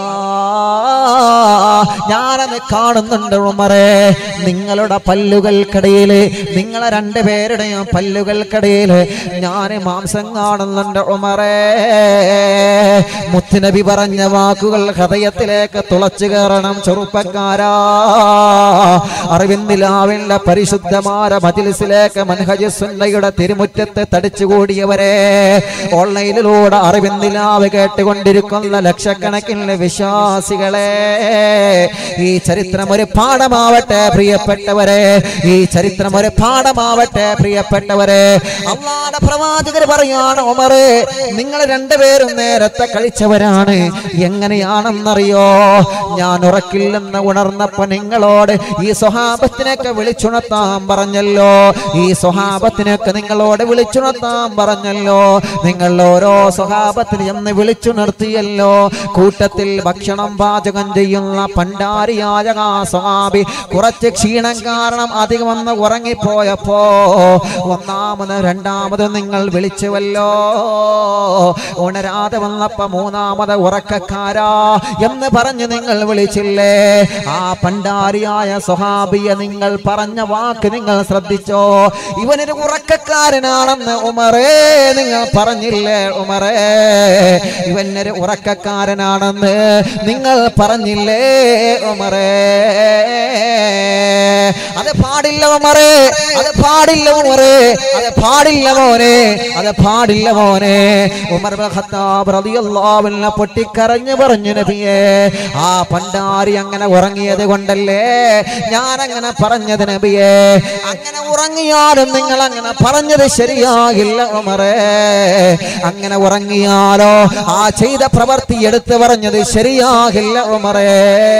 ഞാനത് കാണുന്നുണ്ട് ഉമറേ നിങ്ങളുടെ പല്ലുകൾക്കിടയിൽ നിങ്ങളെ രണ്ടുപേരുടെയും പല്ലുകൾക്കിടയിൽ ഞാൻ മാംസം കാണുന്നുണ്ട് ഉമറേ മുത്തുനബി പറഞ്ഞ വാക്കുകൾ ഹൃദയത്തിലേക്ക് തുളച്ചു കയറണം ചെറുപ്പക്കാരാ അറിവിന്ദിലാവിന്റെ പരിശുദ്ധമായ മജിലിസിലേക്ക് മനഹജ് സുന്നയുടെ തിരുമുറ്റത്ത് തടിച്ചുകൂടിയവരെ ഓൺലൈനിലൂടെ അറിവിന്ദിലാവ് കേട്ടുകൊണ്ടിരിക്കുന്ന ലക്ഷക്കണക്കിന് വിശ്വാസികളെ ഈ ചരിത്രം ഒരു പാഠമാവട്ടെ പ്രിയപ്പെട്ടവരെ ഈ ചരിത്രം ഒരു പാഠമാവട്ടെ പ്രിയപ്പെട്ടവരെ അള്ളാടെ പ്രവാചകർ പറയാണ് ഉമറ് നിങ്ങൾ രണ്ടുപേരും നേരത്തെ കഴിച്ചവരാണ് എങ്ങനെയാണെന്നറിയോ ഞാൻ ഉറക്കില്ലെന്ന് ഉണർന്നപ്പോ നിങ്ങളോട് ഈ സ്വഹാബത്തിനൊക്കെ വിളിച്ചുണർത്താൻ പറഞ്ഞല്ലോ ഈ സ്വഹാബത്തിനൊക്കെ നിങ്ങളോട് വിളിച്ചുണർത്താൻ പറഞ്ഞല്ലോ നിങ്ങൾ ഓരോ സ്വഹാബത്തിന് എന്ന് വിളിച്ചുണർത്തിയല്ലോ കൂട്ടത്തിൽ ഭക്ഷണം പാചകം ചെയ്യുന്ന പണ്ടാരിയായ ആ സ്വഹാബി കുറച്ച് ക്ഷീണം കാരണം അധികം വന്ന് ഉറങ്ങിപ്പോയപ്പോ ഒന്നാമത് രണ്ടാമത് നിങ്ങൾ വിളിച്ചുവല്ലോ ഉണരാതെ വന്നപ്പോ മൂന്നാമത് ഉറക്കക്കാരാ എന്ന് പറഞ്ഞ് നിങ്ങൾ വിളിച്ചില്ലേ ആ പണ്ടാരിയായ സ്വഹാബിയെ നിങ്ങൾ പറഞ്ഞ വാക്ക് നിങ്ങൾ ശ്രദ്ധിച്ചോ ഇവനൊരു ഉറക്കക്കാരനാണെന്ന് ഉമറേ നിങ്ങൾ പറഞ്ഞില്ലേ ഉമറേ ഇവനൊരു ഉറക്കക്കാരനാണെന്ന് നിങ്ങൾ പറഞ്ഞില്ലേ ഉമറേ അത് പാടില്ല ഉമറേ അത് പാടില്ല ഉമറേ അത് പാടില്ല മോനെ അത് പാടില്ല മോനെ ഉമർ ഇബ്നുൽ ഖത്താബ് റളിയല്ലാഹു അൻഹു പൊട്ടിക്കരഞ്ഞു പറഞ്ഞു നബിയേ ആ പണ്ടാരി അങ്ങനെ ഉറങ്ങിയത് കൊണ്ടല്ലേ ഞാൻ അങ്ങനെ പറഞ്ഞത് നബിയേ അങ്ങനെ ഉറങ്ങിയാലും നിങ്ങൾ അങ്ങനെ പറഞ്ഞത് ശരിയാകില്ല ഉമറേ അങ്ങനെ ഉറങ്ങിയാലോ ആ ചെയ്ത പ്രവൃത്തി എടുത്തു പറഞ്ഞത് ശരിയാകില്ല ഉമറേ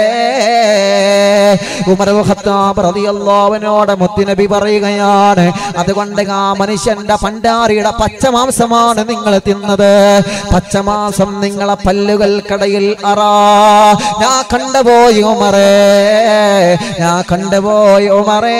ഉമർ ഇബ്നുൽ ഖത്താബ് റളിയല്ലാഹു അൻഹുവിനോട് മുത്തുനബി പറയുകയാണ് അതുകൊണ്ട് ആ മനുഷ്യന്റെ പണ്ടാരിയുടെ പച്ചമാംസമാണ് നിങ്ങൾ തിന്നത് പച്ചമാംസം നിങ്ങളെ പല്ലുകൾക്കടയിൽ അറാ ഞാൻ കണ്ടുപോയി ഉമറേ ഞാൻ കണ്ടുപോയി ഉമറേ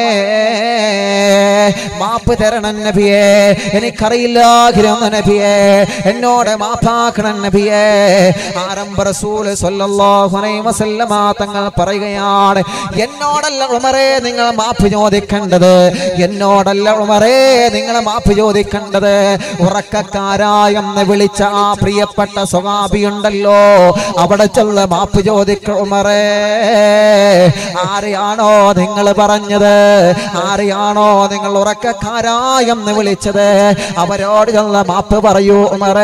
മാപ്പ് തരണം നബിയേ എനിക്കറിയില്ലായിരുന്നു നബിയേ എന്നോട് മാപ്പാക്കണം നബിയേ ആരംഭ റസൂല് സ്വല്ലല്ലാഹു അലൈഹി വസല്ലമ തങ്ങൾ പറയുകയാണ് എന്നോടല്ല ഉമറേ നിങ്ങൾ മാപ്പ് ചോദിക്കേണ്ടത് എന്നോടല്ല ഉമറേ നിങ്ങൾ മാപ്പ് ചോദിക്കേണ്ടത് ഉറക്കക്കാരായെന്ന് വിളിച്ച ആ പ്രിയപ്പെട്ട സ്വകാബിയുണ്ടല്ലോ അവിടെ ചെന്ന് മാപ്പ് ചോദിക്ക ഉമറേ ആരെയാണോ നിങ്ങൾ പറഞ്ഞത് ആരെയാണോ നിങ്ങൾ ഉറക്കക്കാരാ എന്ന് വിളിച്ചത് അവരോട് ചെന്ന മാപ്പ് പറയൂ ഉമറേ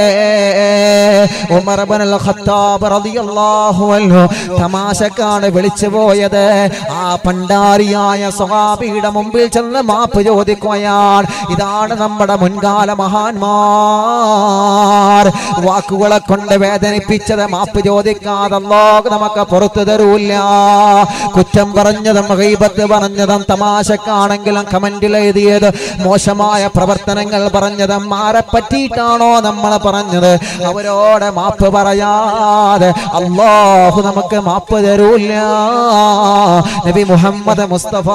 ഉമർ ഇബ്നുൽ ഖത്താബ് റളിയല്ലാഹു അൻഹു തമാശക്കാണ് വിളിച്ചു പോയത് ആ പണ്ടാരിയായ സ്വഹാബിയുടെ മുമ്പിൽ ചെന്ന് മാപ്പ് ചോദിക്കുകയാണ് ഇതാണ് നമ്മുടെ മുൻകാല മഹാന്മാർ വാക്കുകളെ കൊണ്ട് വേദനിപ്പിച്ചത് മാപ്പ് ചോദിക്കാതെ അല്ലാഹു നമുക്ക് പുറത്തു തരൂല്ല കുറ്റം പറഞ്ഞതും ഗൈബത്ത് പറഞ്ഞതും തമാശക്കാണെങ്കിലും കമന്റിൽ എഴുതിയത് മോശമായ പ്രവർത്തനങ്ങൾ പറഞ്ഞതും ആരെ പറ്റിയിട്ടാണോ നമ്മൾ പറഞ്ഞത് അവരോട് മാപ്പ് പറയാതെ അള്ളാഹു നമുക്ക് മാപ്പ് തരൂല്ല നബി മുഹമ്മദ് മുസ്തഫ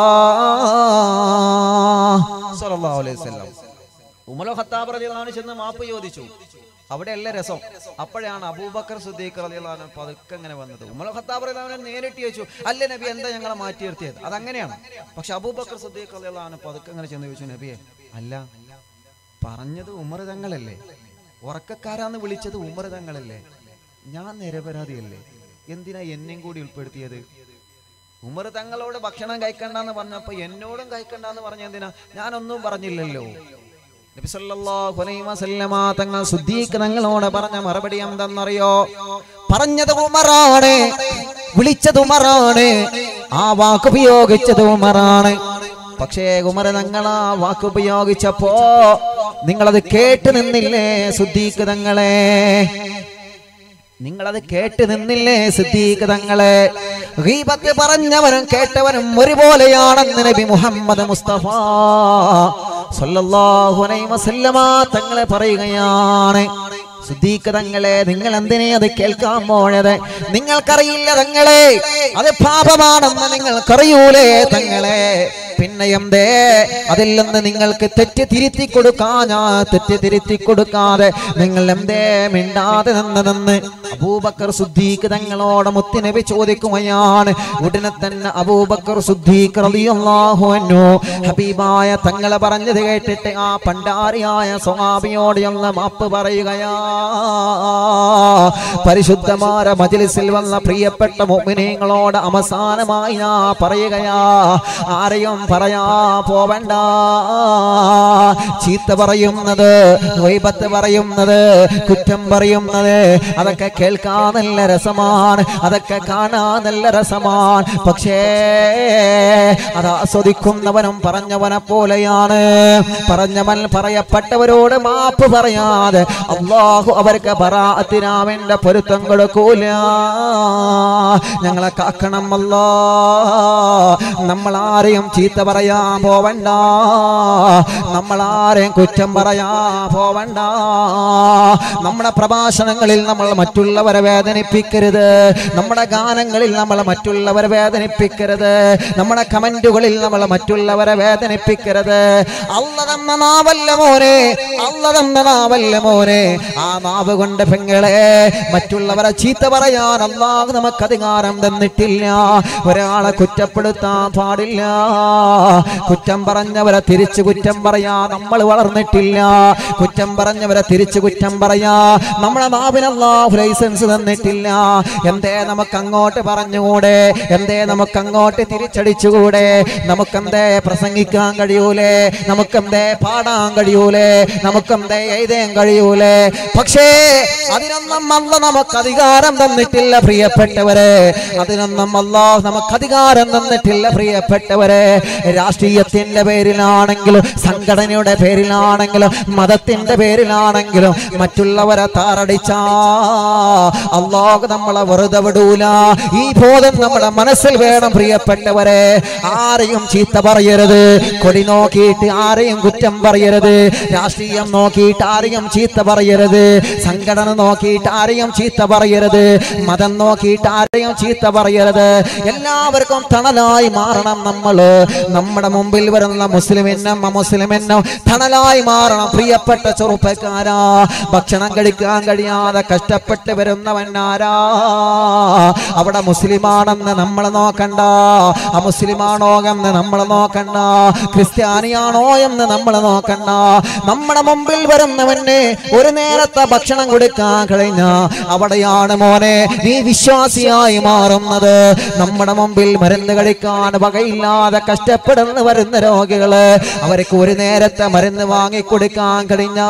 സല്ലല്ലാഹു അലൈഹി വസല്ലം ഉമർ ഖത്താബ് റളിയല്ലാഹു അൻഹു ചെന്ന് മാപ്പ് ചോദിച്ചു അവിടെയല്ല രസം അപ്പോഴാണ് അബൂബക്കർ സുദ്ദീഖ് റളിയല്ലാഹു അൻഹു പതുക്കെ അങ്ങനെ വന്നത് ഉമർ ഖത്താബ് റളിയല്ലാഹു അൻഹു നേരിട്ട് ചോദിച്ചു അല്ലേ നബി എന്താ ഞങ്ങളെ മാറ്റി നിർത്തിയത് അതങ്ങനെയാണ് പക്ഷെ അബൂബക്കർ സുദ്ദീഖ് റളിയല്ലാഹു അൻഹു പതുക്കെ അങ്ങനെ ചെന്ന് ചോദിച്ചു നബിയെ അല്ല പറഞ്ഞത് ഉമർ തങ്ങളല്ലേ ഉറക്കക്കാരാന്ന് വിളിച്ചത് ഉമർ തങ്ങളല്ലേ ഞാൻ നിരപരാധിയല്ലേ എന്തിനാ എന്നെയും കൂടി ഉൾപ്പെടുത്തിയത് ഉമർ തങ്ങളോട് ഭക്ഷണം കഴിക്കണ്ടെന്ന് പറഞ്ഞപ്പോ എന്നോടും കഴിക്കണ്ടെന്ന് പറഞ്ഞ എന്തിനാ ഞാനൊന്നും പറഞ്ഞില്ലല്ലോ നബി സല്ലല്ലാഹു അലൈഹി വസല്ലമ തങ്ങൾ സുദ്ദീഖ് തങ്ങളോട് പറഞ്ഞ മറുപടി എന്തെന്നറിയോ പറഞ്ഞത് ഉമറാണ് വിളിച്ചത് ഉമറാണ് ആ വാക്ക് ഉപയോഗിച്ചത് ഉമറാണ് പക്ഷേ ഉമർ തങ്ങൾ ആ വാക്ക് ഉപയോഗിച്ചപ്പോ നിങ്ങളത് കേട്ട് നിന്നില്ലേ സുദ്ദീഖ് തങ്ങളെ നിങ്ങളത് കേട്ട് നിന്നില്ലേ സിദ്ദീഖ് തങ്ങളെ ഗീബത്ത് പറഞ്ഞവനും കേട്ടവനും ഒരുപോലെയാണെന്ന് നബി മുഹമ്മദ് മുസ്തഫ സല്ലല്ലാഹു അലൈഹി വസല്ലമ തങ്ങളെ പറയുകയാണ് സിദ്ദീഖ് തങ്ങളെ നിങ്ങൾ എന്തിനെ അത് കേൾക്കാൻ പോയത് നിങ്ങൾക്കറിയില്ല തങ്ങളെ അത് പാപമാണെന്ന് നിങ്ങൾക്കറിയൂലേ തങ്ങളെ പിന്നെ എന്തേ അതിൽ നിന്ന് നിങ്ങൾക്ക് തെറ്റ് തിരുത്തി കൊടുക്കാൻ തെറ്റ് തിരുത്തി കൊടുക്കാതെ നിങ്ങൾ എന്തേ മിണ്ടാതെ നിന്നതെന്ന് അബൂബക്കർ സുദ്ദീഖ് തങ്ങളോട് മുത്തുനബി ചോദിക്കുകയാണ് ഉടനെ തന്നെ അബൂബക്കർ സുദ്ദീഖ് റളിയല്ലാഹു അൻഹു ഹബീബായ തങ്ങളെ പറഞ്ഞത് കേട്ടിട്ട് ആ പണ്ടാരിയായ സ്വഹാബിയോട് ഒന്ന് മാപ്പ് പറയുകയാ പരിശുദ്ധമായ മജ്ലിസിൽ വന്ന പ്രിയപ്പെട്ട മുഅ്മിനീങ്ങളോട് അവസാനമായി ഞാൻ പറയുകയാ ആരെയും പറയാ പോവണ്ട ചീത്ത പറയുന്നത് വൈബത്ത് പറയുന്നത് കുറ്റം പറയുന്നത് അതൊക്കെ കേൾക്കാൻ നല്ല രസമാണ് അതൊക്കെ കാണാൻ നല്ല രസമാണ് പക്ഷേ അത് ആസ്വദിക്കുന്നവനും പറഞ്ഞവനെ പോലെയാണ് പറഞ്ഞവൻ പറയപ്പെട്ടവരോട് മാപ്പ് പറയാതെ അള്ളാഹു അവർക്ക് പറാത്തിനാവിന്റെ പൊരുത്തം കൊടുക്കൂല ഞങ്ങളെ കാക്കണം അല്ലാ നമ്മൾ ആരെയും ചീത്ത പറയാൻ പോവണ്ട നമ്മൾ ആരെയും കുറ്റം പറയാൻ പോവണ്ട നമ്മുടെ പ്രഭാഷണങ്ങളിൽ നമ്മൾ മറ്റുള്ളവരെ വേദനിപ്പിക്കരുത് നമ്മുടെ ഗാനങ്ങളിൽ നമ്മൾ മറ്റുള്ളവരെ വേദനിപ്പിക്കരുത് നമ്മുടെ കമന്റുകളിൽ നമ്മൾ മറ്റുള്ളവരെ വേദനിപ്പിക്കരുത് അല്ല തന്ന നാവല്ല മോനെ അല്ല തന്ന നാവല്ല മോനെ ആ നാവ് കൊണ്ട് പെങ്ങളെ മറ്റുള്ളവരെ ചീത്ത പറയാൻ അള്ളാഹ് നമുക്ക് അധികാരം തന്നിട്ടില്ല ഒരാളെ കുറ്റപ്പെടുത്താൻ പാടില്ല കുറ്റം പറഞ്ഞവരെ തിരിച്ചു കുറ്റം പറയാ നമ്മൾ വളർന്നിട്ടില്ല കുറ്റം പറഞ്ഞവരെ തിരിച്ചു കുറ്റം പറയാ നമ്മളെ നാവിന് അള്ളാഹു ലൈസൻസ് തന്നിട്ടില്ല എന്തേ നമുക്ക് അങ്ങോട്ട് പറഞ്ഞുകൂടെ എന്തേ നമുക്ക് അങ്ങോട്ട് തിരിച്ചടിച്ചുകൂടെ നമുക്കെന്തേ പ്രസംഗിക്കാൻ കഴിയൂലേ നമുക്കെന്തേ പാടാൻ കഴിയൂലേ നമുക്കെന്തേ എഴുതാൻ കഴിയൂലേ പക്ഷേ അതിനൊന്നും അല്ല നമുക്ക് അധികാരം തന്നിട്ടില്ല പ്രിയപ്പെട്ടവരെ അതിനൊന്നും അല്ലാഹ് നമുക്ക് അധികാരം തന്നിട്ടില്ല പ്രിയപ്പെട്ടവരെ രാഷ്ട്രീയത്തിന്റെ പേരിലാണെങ്കിലും സംഘടനയുടെ പേരിലാണെങ്കിലും മതത്തിന്റെ പേരിലാണെങ്കിലും മറ്റുള്ളവരെ താറടിച്ചാ അള്ളാഹ് നമ്മളെ വെറുതെ വിടൂല ഈ ബോധം നമ്മുടെ മനസ്സിൽ വേണം പ്രിയപ്പെട്ടവരെ ആരെയും ചീത്ത പറയരുത് കൊടി നോക്കിയിട്ട് ആരെയും കുറ്റം പറയരുത് രാഷ്ട്രീയം നോക്കിയിട്ട് ആരെയും ചീത്ത പറയരുത് സംഘടന നോക്കിയിട്ട് ആരെയും ചീത്ത പറയരുത് മതം നോക്കിയിട്ട് ആരെയും ചീത്ത പറയരുത് എല്ലാവർക്കും തണലായി മാറണം നമ്മള് നമ്മുടെ മുമ്പിൽ വരുന്ന മുസ്ലിമിനും അമുസ്ലിമിനും തണലായി മാറണം പ്രിയപ്പെട്ട ചെറുപ്പക്കാരാ ഭക്ഷണം കഴിക്കാൻ കഴിയാതെ കഷ്ടപ്പെട്ട് വരുന്നവനാരാ അവിടെ മുസ്ലിമാണെന്ന് നമ്മൾ നോക്കണ്ട അമുസ്ലിമാണോ എന്ന് നമ്മൾ നോക്കണ്ട ക്രിസ്ത്യാനിയാണോ എന്ന് നമ്മൾ നോക്കണ്ട നമ്മുടെ മുമ്പിൽ വരുന്നവന് ഒരു നേരത്തെ ഭക്ഷണം കൊടുക്കാൻ കഴിഞ്ഞ അവിടെയാണ് മോനെ നീ വിശ്വാസിയായി മാറുന്നത് നമ്മുടെ മുമ്പിൽ മരുന്ന് കഴിക്കാൻ വകയില്ലാതെ കഷ്ടപ്പെട്ട് കഷ്ടപ്പെടുന്ന വരുന്ന രോഗികള് അവർക്ക് ഒരു നേരത്തെ മരുന്ന് വാങ്ങിക്കൊടുക്കാൻ കഴിഞ്ഞ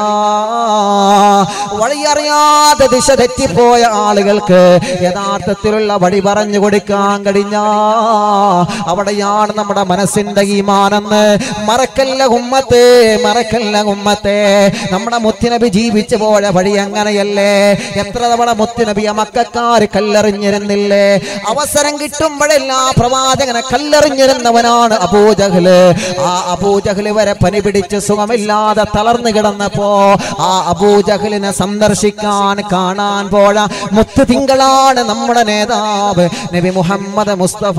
വഴിയറിയാതെ ദിശ തെറ്റിപ്പോയ ആളുകൾക്ക് യഥാർത്ഥത്തിലുള്ള വഴി പറഞ്ഞു കൊടുക്കാൻ കഴിഞ്ഞ അവിടെയാണ് നമ്മുടെ മനസ്സിന്റെ ഈമാനെന്ന് മറക്കല്ല ഉമ്മത്തെ മറക്കല്ല ഉമ്മത്തെ നമ്മുടെ മുത്തുനബി ജീവിച്ചു പോയ വഴി അങ്ങനെയല്ലേ എത്ര തവണ മുത്തുനബിയെ മക്കാര് കല്ലെറിഞ്ഞിരുന്നില്ലേ അവസരം കിട്ടുമ്പോഴെല്ലാം പ്രവാചകനെ കല്ലെറിഞ്ഞിരുന്നവനാണ് അബൂജഹല് ആ അബൂജഹല് വരെ പനി പിടിച്ച് സുഖമില്ലാതെ തളർന്നു കിടന്നപ്പോ ആ അബൂജഹലിനെ സന്ദർശിക്കാൻ കാണാൻ പോഴ മുത്തു തിങ്കളാണ് നമ്മുടെ നേതാവ് നബി മുഹമ്മദ് മുസ്തഫ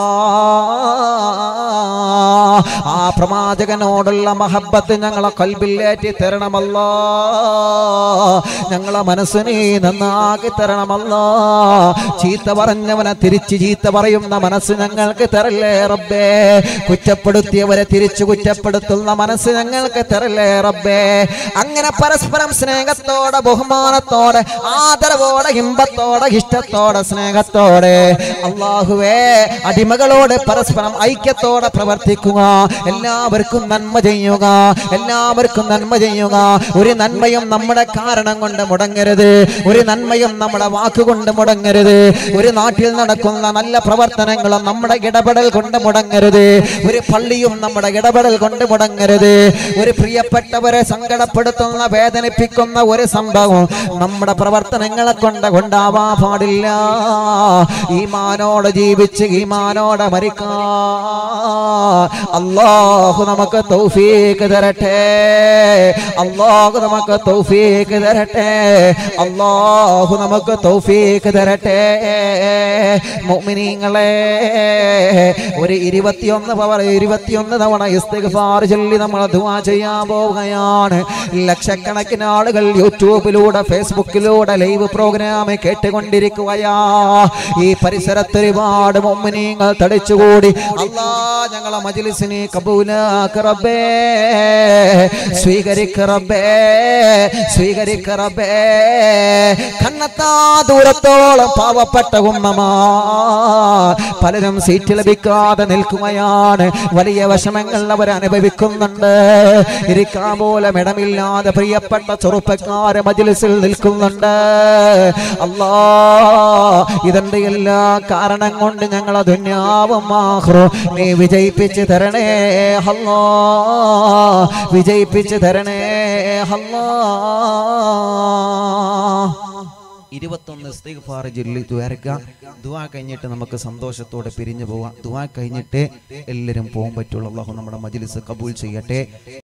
ആ പ്രവാചകനോടുള്ള മഹബത്ത് ഞങ്ങളെ കൽബിലേറ്റി തരണമല്ലോ ഞങ്ങളെ മനസ്സിനെ നന്നാക്കി തരണമല്ലോ ചീത്ത പറഞ്ഞവനെ തിരിച്ച് ചീത്ത പറയുന്ന മനസ്സ് ഞങ്ങൾക്ക് തരല്ലേ റബ്ബേ കുറ്റപ്പെടുത്തിയവരെ തിരിച്ചു കുറ്റപ്പെടുത്തുന്ന മനസ്സ് ഞങ്ങൾക്ക് തരല്ലേ റബ്ബേ അങ്ങനെ പരസ്പരം സ്നേഹത്തോടെ ബഹുമാനത്തോടെ ആദരവോടെ ഇമ്പത്തോടെ ഇഷ്ടത്തോടെ സ്നേഹത്തോടെ അള്ളാഹുവേ അടിമകളോട് പരസ്പരം ഐക്യത്തോടെ പ്രവർത്തിക്കുക എല്ലാവർക്കും നന്മ ചെയ്യുക എല്ലാവർക്കും നന്മ ചെയ്യുക ഒരു നന്മയും നമ്മുടെ കാരണം കൊണ്ട് മുടങ്ങരുത് ഒരു നന്മയും നമ്മുടെ വാക്കുകൊണ്ട് മുടങ്ങരുത് ഒരു നാട്ടിൽ നടക്കുന്ന നല്ല പ്രവർത്തനങ്ങളും നമ്മുടെ ഇടപെടൽ കൊണ്ട് മുടങ്ങരുത് ഒരു പള്ളിയും നമ്മുടെ ഇടപെടൽ കൊണ്ട് മുടങ്ങരുത് ഒരു പ്രിയപ്പെട്ടവരെ സങ്കടപ്പെടുത്തുന്ന വേദനിപ്പിക്കുന്ന ഒരു സംഭവം നമ്മുടെ പ്രവർത്തനങ്ങളെ കൊണ്ട് കൊണ്ടാവാൻ പാടില്ല ഈമാനോടെ ജീവിച്ച് ഈമാനോടെ മരിക്കാ അള്ളാഹു നമുക്ക് തൗഫീക്ക് തരട്ടെ അള്ളാഹു നമുക്ക് തൗഫീക്ക് തരട്ടെ അള്ളാഹു നമുക്ക് തൗഫീക്ക് തരട്ടെ മുഅ്മിനീങ്ങളെ ഒരു ഇരുപത്തിയൊന്ന് പവർ ഇരുപത്തിയൊന്ന് തവണ ഇസ്തിഗ്ഫാർ ചൊല്ലി നമ്മൾ ദുആ ചെയ്യാൻ പോവുകയാണ് ലക്ഷക്കണക്കിന് ആളുകൾ യൂട്യൂബിലൂടെ ഫേസ്ബുക്കിലൂടെ ലൈവ് പ്രോഗ്രാം കേട്ടുകൊണ്ടിരിക്കുകയാ ഈ പരിസരത്ത് ഒരുപാട് മുഅ്മിനീങ്ങൾ തടിച്ചുകൂടി അല്ലാ ഞങ്ങളെ മജ്ലിസിനെ കബൂലാക്ക് റബ്ബേ സ്വീകരിക്ക റബ്ബേ സ്വീകരിക്ക റബ്ബേ കണ്ണത്താ ദൂരത്തോളം പാവപ്പെട്ട ഉമ്മമാ പലരും സീറ്റ് ലഭിക്കാതെ നിൽക്കുകയാണ് വലിയ വിഷമങ്ങൾ അവർ അനുഭവിക്കുന്നുണ്ട് ഇരിക്കാൻ പോലും ഇടമില്ലാതെ പ്രിയപ്പെട്ട ചെറുപ്പക്കാര് മജിലിസിൽ നിൽക്കുന്നുണ്ട് അല്ലാ ഇതിന്റെ എല്ലാ കാരണം കൊണ്ട് ഞങ്ങളെ ദുന്യാവും ആഹ്റോ നീ വിജയിപ്പിച്ച് തരണേ ഹല്ലോ വിജയിപ്പിച്ച് തരണേ ഹല്ലോ ഇരുപത്തൊന്ന് ഇസ്തിഗ്ഫാർ ചൊല്ലി ദ്വാരക്ക ദുആ കഴിഞ്ഞിട്ട് നമുക്ക് സന്തോഷത്തോടെ പിരിഞ്ഞു പോവാം ദുആ കഴിഞ്ഞിട്ട് എല്ലാവരും പോകാൻ പറ്റുള്ളൂ അള്ളാഹു നമ്മുടെ മജ്ലിസ് കബൂൽ ചെയ്യട്ടെ